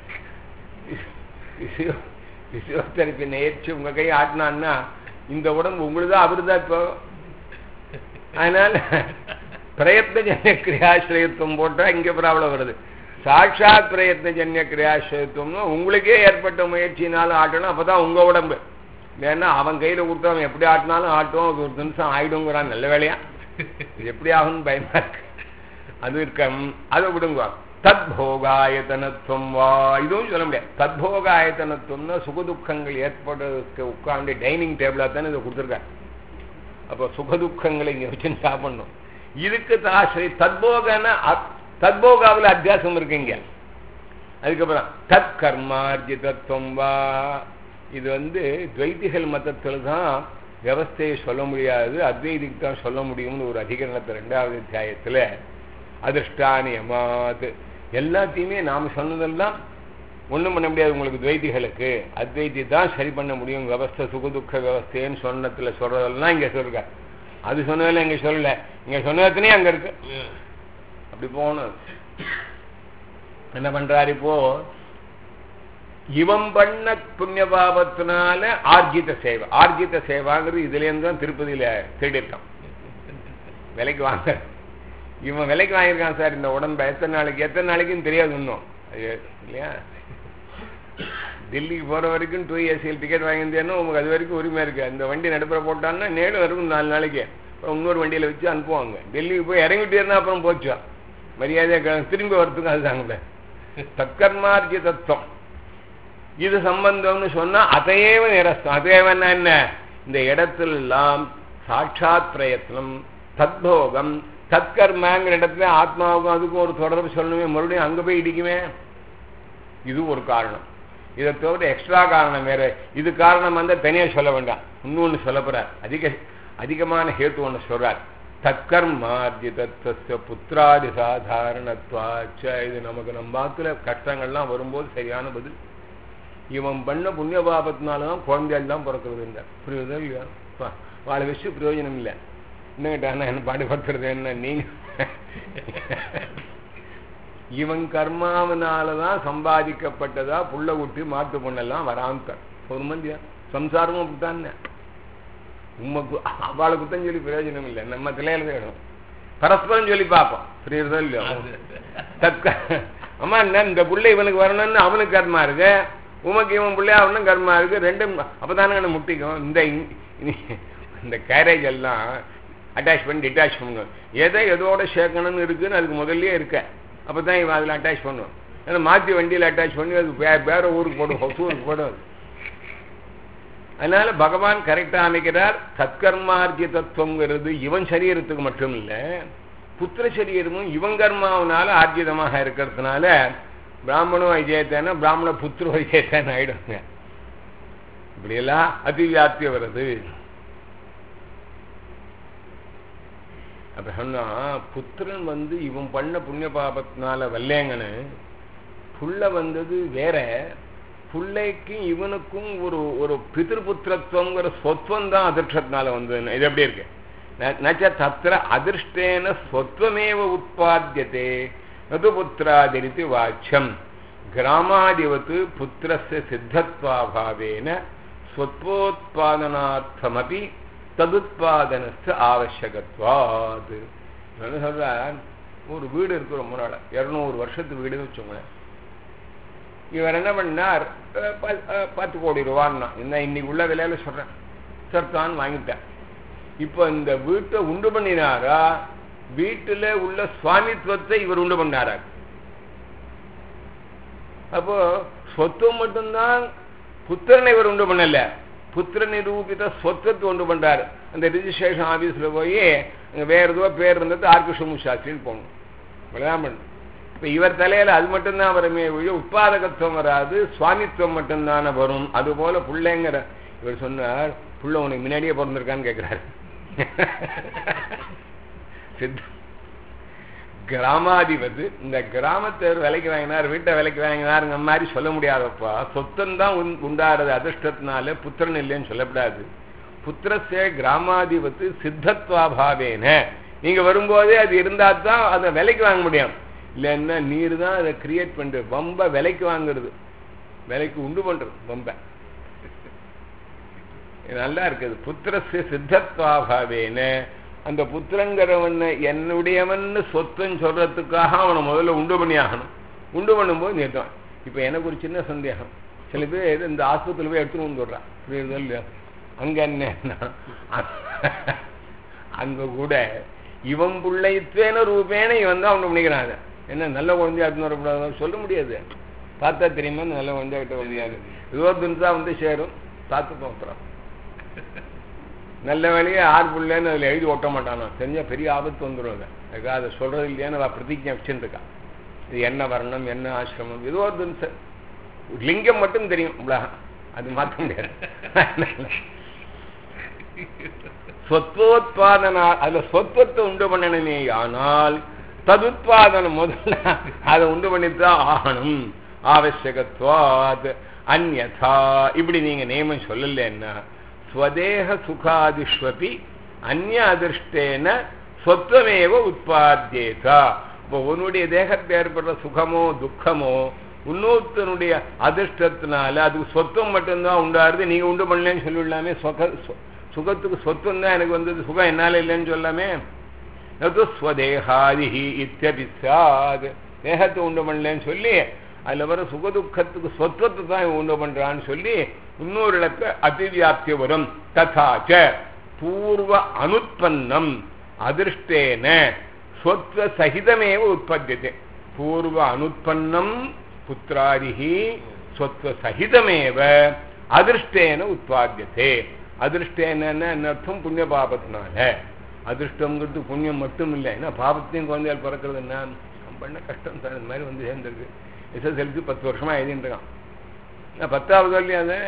பிசியோ பிசியோதெரபி நேர்ச்சி உங்க கை ஆட்டினான்னா இந்த உடம்பு உங்களுதான் அவருதான் இப்போ அதனால பிரயத்னஜன்ய கிரியாசிரயத்துவம் போட்டா இங்க ப்ராப்ளம் வருது சாட்சாத் பிரயத்னஜன்ய கிரியாசிரயத்துவம்னா உங்களுக்கே ஏற்பட்ட முயற்சினாலும் ஆட்டணும் அப்பதான் உங்க உடம்பு ஏன்னா அவன் கையில கொடுத்தவன் எப்படி ஆட்டினாலும் ஆட்டும் அது ஒரு நிமிஷம் ஆயிடுங்கிறான் நல்ல வேலையா இது எப்படி ஆகும்னு பயமா இருக்கு அது இருக்க அதை விடுங்க தத்போகாயத்தனத்துவம் வா இதுவும் சொல்ல முடியாது தத்போகாயத்தனத்துவம்னா சுகதுக்கங்கள் ஏற்படுறதுக்கு உட்கார்ந்து டைனிங் டேபிளா தானே இதை கொடுத்துருக்காங்க அப்போ சுகதுக்கங்களை இங்க வச்சு சாப்பிடணும் இதுக்கு தாசிரி தத்போகன தத்போகாவில் அத்தியாசம் இருக்குங்க அதுக்கப்புறம் தத் கர்மார்ஜிதத்துவம் வா இது வந்து துவைத்திகள் மதத்தில் தான் வியவஸ்தையை சொல்ல முடியாது அத்வைதிக்கு தான் சொல்ல முடியும்னு ஒரு அதிகரணத்தை ரெண்டாவது அத்தியாயத்தில் அதிர்ஷ்டானியமாத் எல்லாத்தையுமே நாம் சொன்னதெல்லாம் ஒன்றும் பண்ண முடியாது உங்களுக்கு துவைதிகளுக்கு அத்வைதி தான் சரி பண்ண முடியும் வியவஸ்தை சுகதுக்க வியவஸ்தைன்னு சொன்னத்துல சொல்றதெல்லாம் இங்க சொல்லுங்க அது சொன்னதில்ல இங்க சொல்லல இங்க சொன்னதுனே அங்க இருக்கு அப்படி போகணும் என்ன பண்றாரு இப்போ இவன் பண்ண புண்ணிய பாபத்தினால ஆர்ஜித சேவை ஆர்ஜித சேவாங்கிறது இதுல இருந்து தான் திருப்பதியில தேடிருக்கான் விலைக்கு வாங்க இவன் விலைக்கு வாங்கியிருக்கான் சார் இந்த உடம்பை எத்தனை நாளைக்கு எத்தனை நாளைக்குன்னு தெரியாது இன்னும் அது இல்லையா டெல்லிக்கு போற வரைக்கும் டூ ஏசிஎல் டிக்கெட் வாங்கியிருந்தேன்னா உங்களுக்கு அது வரைக்கும் உரிமை இருக்கு அந்த வண்டி நடுப்புற போட்டான்னா நேடு வரைக்கும் நாலு நாளைக்கு அப்புறம் இன்னொரு வண்டியில வச்சு அனுப்புவாங்க டெல்லிக்கு போய் இறங்கிட்டே இருந்தா அப்புறம் போச்சா மரியாதையா கிளம்பி திரும்பி வரத்துக்கும் அதுதாங்களே தற்கர்மார்ஜி தத்துவம் இது சம்பந்தம்னு சொன்னா அதையேவ நிரஸ்தம் அதையவன்னா என்ன இந்த இடத்துல எல்லாம் சாட்சாத் பிரயத்னம் தத்போகம் தற்கர்மாங்கிற இடத்துல ஆத்மாவுக்கும் அதுக்கும் ஒரு தொடர்பு சொல்லணுமே மறுபடியும் அங்க போய் இடிக்குமே இது ஒரு காரணம் இதை தவிர எக்ஸ்ட்ரா காரணம் வேற இது காரணம் வந்து தனியா சொல்ல வேண்டாம் இன்னொன்னு சொல்ல போறார் அதிக அதிகமான ஹேத்து ஒன்று சொல்றார் தற்கர்மார்ஜிதத்துவ புத்திராதி சாதாரணத்வாச்ச இது நமக்கு நம்ம பாத்துல கஷ்டங்கள்லாம் வரும்போது சரியான பதில் இவன் பண்ண புண்ணிய பாபத்தினாலதான் குழந்தைகள் தான் பிறக்கிறது இல்லை புரியுதா இல்லையா பா, வாழை வச்சு பிரயோஜனம் இல்லை என்னங்கிட்ட என்ன பாடுபடுத்துறது என்ன நீங்க இவன் கர்மாவனாலதான் சம்பாதிக்கப்பட்டதா புள்ள குட்டி மாட்டு பொண்ணெல்லாம் வராங்க ஒரு மந்தியா சம்சாரமும் அப்படித்தானே உண்மைக்கு அவளை குத்தம் சொல்லி பிரயோஜனம் இல்லை நம்ம தலையில வேணும் பரஸ்பரம் சொல்லி பார்ப்போம் புரியுறதோ இல்லையோ தற்க அம்மா என்ன இந்த புள்ள இவனுக்கு வரணும்னு அவனுக்கு கர்மா இருக்கு உமக்கு இவன் பிள்ளை அவனும் கர்மா இருக்கு ரெண்டும் அப்பதானே முட்டிக்கும் இந்த இ- இந்த கேரேஜ் எல்லாம் அட்டாச் பண்ணி டிட்டாச் பண்ணணும் எதை எதோட சேர்க்கணும்னு இருக்குன்னு அதுக்கு முதல்லயே இருக்க அப்பதான் இவன் அதில் அட்டாச் பண்ணுவான் ஏன்னா மாற்றி வண்டியில் அட்டாச் பண்ணி அது வே- வேற ஊருக்கு போடும் ஒசூருக்கு போடும் அது. அதனால பகவான் கரெக்டா அமைக்கிறார் சத்கர்மார்ஜி தத்துவங்கிறது இவன் சரீரத்துக்கு மட்டும் இல்ல புத்திர சரீரமும் இவன் கர்மாவனால ஆர்ஜிதமாக இருக்கிறதுனால பிராமணோ விஜயத்தேன பிராமண புத்திர விஜயத்தேன ஆயிடுங்க இப்படியெல்லாம் அதிவியாப்தி வருது அப்ப சொன்னா புத்திரன் வந்து இவன் பண்ண புண்ணிய பாபத்தினால வல்லேங்கன்னு புள்ள வந்தது வேற புள்ளைக்கும் இவனுக்கும் ஒரு ஒரு பிதிருபுத்திரத்துவங்கிற சொத்துவம் தான் அதிர்ஷ்டத்தினால வந்தது இது எப்படி இருக்கு ந- நச்ச தத்திர அதிர்ஷ்டேன ஸ்வத்வமேவ உற்பத்தியதே நது புத்திராதிரித்து வாச்சியம் கிராமாதிவத்து புத்திரஸ்ய சித்தத்வாபாவேன ஸ்வத்வோத்பாதனார்த்தமபி ததுத்பாதனஸ்து ஆவசியகத்வாது என்ன சொல்றார் ஒரு வீடு இருக்கு ரொம்ப நாள் இருநூறு வருஷத்து வீடுன்னு வச்சுக்கோங்களேன் இவர் என்ன பண்ணார் அஹ் ப- அஹ் பத்து கோடி ரூபான்னா என்ன இன்னைக்கு உள்ள விலையில சொல்றேன் சர்தான் வாங்கிட்டேன் இப்போ இந்த வீட்டை உண்டு பண்ணினாரா வீட்டுல உள்ள சுவாமித்துவத்தை இவர் உண்டு பண்ணாரா அப்போ சொத்து மட்டும்தான் புத்திரனை இவர் உண்டு பண்ணல புத்திர நிரூபித சொத்தத்தை உண்டு பண்றாரு அந்த ரிஜிஸ்ட்ரேஷன் ஆபீஸ்ல போய் அங்க வேற ஏதோ பேர் இருந்தது ஆர் கிருஷ்ணமு சாஸ்திரின்னு போகணும் இவ்வளவுதான் பண்ணணும் இப்ப இவர் தலையில அது மட்டும்தான் வருமே ஒழிய உற்பாதகத்துவம் வராது சுவாமித்துவம் மட்டும்தானே வரும் அது போல பிள்ளைங்கிற இவர் சொன்னார் புள்ள உனக்கு முன்னாடியே பிறந்திருக்கான்னு கேட்கிறாரு சித்த கிராமாதிபதி இந்த கிராமத்தை விலைக்கு வாங்கினார் வீட்டை விலைக்கு வாங்கினாருங்க மாதிரி சொல்ல முடியாதப்பா சொத்தம் தான் உண்டாடுறது அதிர்ஷ்டத்தினால புத்திரன் இல்லைன்னு சொல்லக்கூடாது புத்திரசே கிராமாதிபத்து சித்தத்வாபாவேன நீங்க வரும்போதே அது இருந்தா தான் அதை விலைக்கு வாங்க முடியும் இல்லைன்னா நீர் தான் அதை கிரியேட் பண்றது பம்ப விலைக்கு வாங்குறது விலைக்கு உண்டு பண்றது பம்ப இது நல்லா இருக்குது புத்திரசு சித்தத்வாபாவேன அந்த புத்திரங்கிறவன் என்னுடையவன் சொத்துன்னு சொல்றதுக்காக அவனை முதல்ல உண்டு பண்ணி ஆகணும் உண்டு பண்ணும்போது நிறுத்துவான் இப்போ எனக்கு ஒரு சின்ன சந்தேகம் சில பேர் இந்த ஆஸ்பத்திரியில் போய் எடுத்துன்னு வந்துடுறான் புரியுதோ இல்லையா அங்க என்னன்னா அங்க கூட இவன் பிள்ளைத்தேன ரூபேன இவன் தான் உண்டு பண்ணிக்கிறான் என்ன நல்ல குழந்தையா எடுத்துன்னு வரக்கூடாது சொல்ல முடியாது பார்த்தா தெரியுமா நல்ல குழந்தையா கிட்ட முடியாது ஏதோ தின்சா வந்து சேரும் பார்த்து போகிறோம் நல்ல வேலையை ஆறு பிள்ளைன்னு அதில் எழுதி ஓட்ட மாட்டானா தெரிஞ்சா பெரிய ஆபத்து வந்துடும் அதை அதுக்காக அதை சொல்றது இல்லையான்னு அவள் பிரதிஜை வச்சுருக்கான் இது என்ன வர்ணம் என்ன ஆசிரமம் ஏதோ ஒரு தினச லிங்கம் மட்டும் தெரியும் உலகம் அது மாற்ற முடியாது சொத்தோத்பாதனா அதுல சொத்துவத்தை உண்டு பண்ணணுமே ஆனால் ததுத்பாதனம் முதல்ல அதை உண்டு பண்ணித்தான் ஆகணும் ஆவசியகத்வாத் அந்யதா இப்படி நீங்க நியமம் சொல்லலன்னா ஸ்வதேக சுகாதிஷ்வபி அந்நிய அதிர்ஷ்டேன சொத்வமேவ உற்பத்தியேதா இப்போ உன்னுடைய தேகத்தில் ஏற்படுற சுகமோ துக்கமோ இன்னொருத்தனுடைய அதிர்ஷ்டத்தினால அதுக்கு சொத்தம் மட்டும்தான் உண்டாருது நீங்க உண்டு பண்ணலன்னு சொல்லிடலாமே சொக சொ- சுகத்துக்கு சொத்தம் தான் எனக்கு வந்தது சுகம் என்னால இல்லைன்னு சொல்லாமே நது ஸ்வதேகாதிஹி இத்தியபிசாத் தேகத்தை உண்டு பண்ணலன்னு சொல்லி அதுல வர சுகதுக்கத்துக்கு சொத்துவத்தை தான் இவன் உண்டு பண்றான்னு சொல்லி இன்னொரு இடத்துல அதிவியாப்தி வரும் ததாச்ச பூர்வ அனுத்பன்னம் அதிருஷ்டேன சொத்வ சகிதமேவ உற்பத்தியதே பூர்வ அனுத்பன்னம் புத்திராதிஹி சொத்வ சகிதமேவ அதிருஷ்டேன உற்பத்தியதே அதிருஷ்டேன அர்த்தம் புண்ணிய பாபத்தினால அதிர்ஷ்டங்கிறது புண்ணியம் மட்டும் இல்லை ஏன்னா பாபத்தையும் குழந்தைகள் பிறக்கிறது என்ன அவன் பண்ண கஷ்டம் சார் இந்த மாதிரி வந்து சேர்ந்துருக்கு எஸ்எஸ்எல்சி பத்து வருஷமா எழுதிட்டு இருக்கான் நான் பத்தாவது இல்லையா அது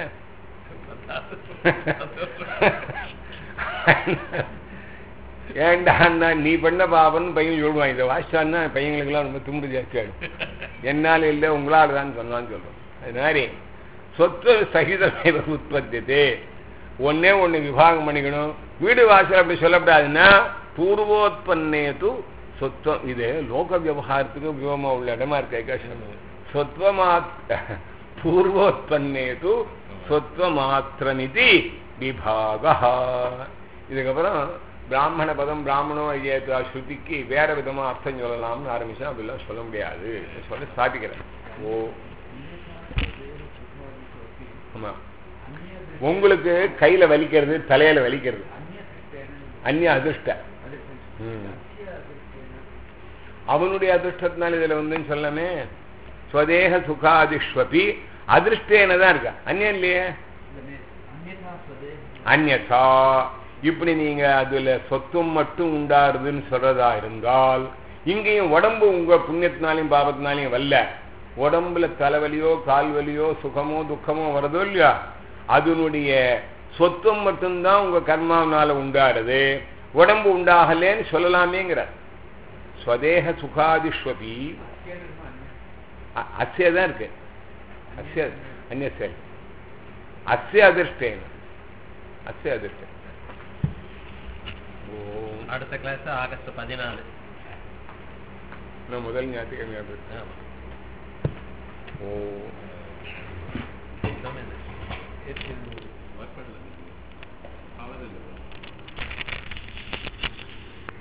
ஏண்டான்னா நீ பண்ண பாபம்னு பையன் சொல்லுவான் இதை வாசிச்சான்னா பையங்களுக்கெல்லாம் ரொம்ப தும்பு ஜாஸ்தியாகும் என்னால் இல்லை உங்களால் தான் சொன்னான்னு சொல்றோம் அது மாதிரி சொத்து சகிதமே உற்பத்தியதே ஒன்னே ஒண்ணு விபாகம் பண்ணிக்கணும் வீடு வாசல் அப்படி சொல்லக்கூடாதுன்னா பூர்வோத்பன்னேது சொத்தம் இது லோக விவகாரத்துக்கு விவமா உள்ள இடமா இருக்கு சொத்வமாத் பூர்வோத்பன்னேது சொத்வமாத்திரமிதி விபாக இதுக்கப்புறம் பிராமண பதம் பிராமணோ ஐயத்தா ஸ்ருதிக்கு வேற விதமா அர்த்தம் சொல்லலாம்னு ஆரம்பிச்சா அப்படிலாம் சொல்ல முடியாது சொல்லி ஸ்தாபிக்கிறேன் ஓ ஆமா உங்களுக்கு கையில வலிக்கிறது தலையில வலிக்கிறது அந்நிய அதிர்ஷ்ட ம். அவனுடைய அதிர்ஷ்டத்தினால இதுல வந்துன்னு சொல்லமே ஸ்வதேக சுகாதிஷ்வபி அதிர்ஷ்டேன தான் இருக்கா அந்நியம் இல்லையே அந்நதா இப்படி நீங்க அதுல சொத்தும் மட்டும் உண்டாருதுன்னு சொல்றதா இருந்தால் இங்கேயும் உடம்பு உங்க புண்ணியத்தினாலையும் பாபத்தினாலையும் வரல உடம்புல தலைவலியோ கால்வலியோ சுகமோ துக்கமோ வருதோ இல்லையா அதனுடைய சொத்தும் மட்டும்தான் உங்க கர்மாவனால உண்டாருது உடம்பு உண்டாகலேன்னு சொல்லலாமேங்கிற ஸ்வதேக சுகாதிஸ்வபி அஸ்ய தான் இருக்கு அஸ்ய அந்நிய செயல் அஸ்ய அதிர்ஷ்டேன அஸ்ய அதிர்ஷ்டம் ஓம் அடுத்த கிளாஸ் ஆகஸ்ட் பதினாலு நான் முதல் ஞாயிற்றுக்கிழமை அது. ஆமா. ஓம் Exam என்ன?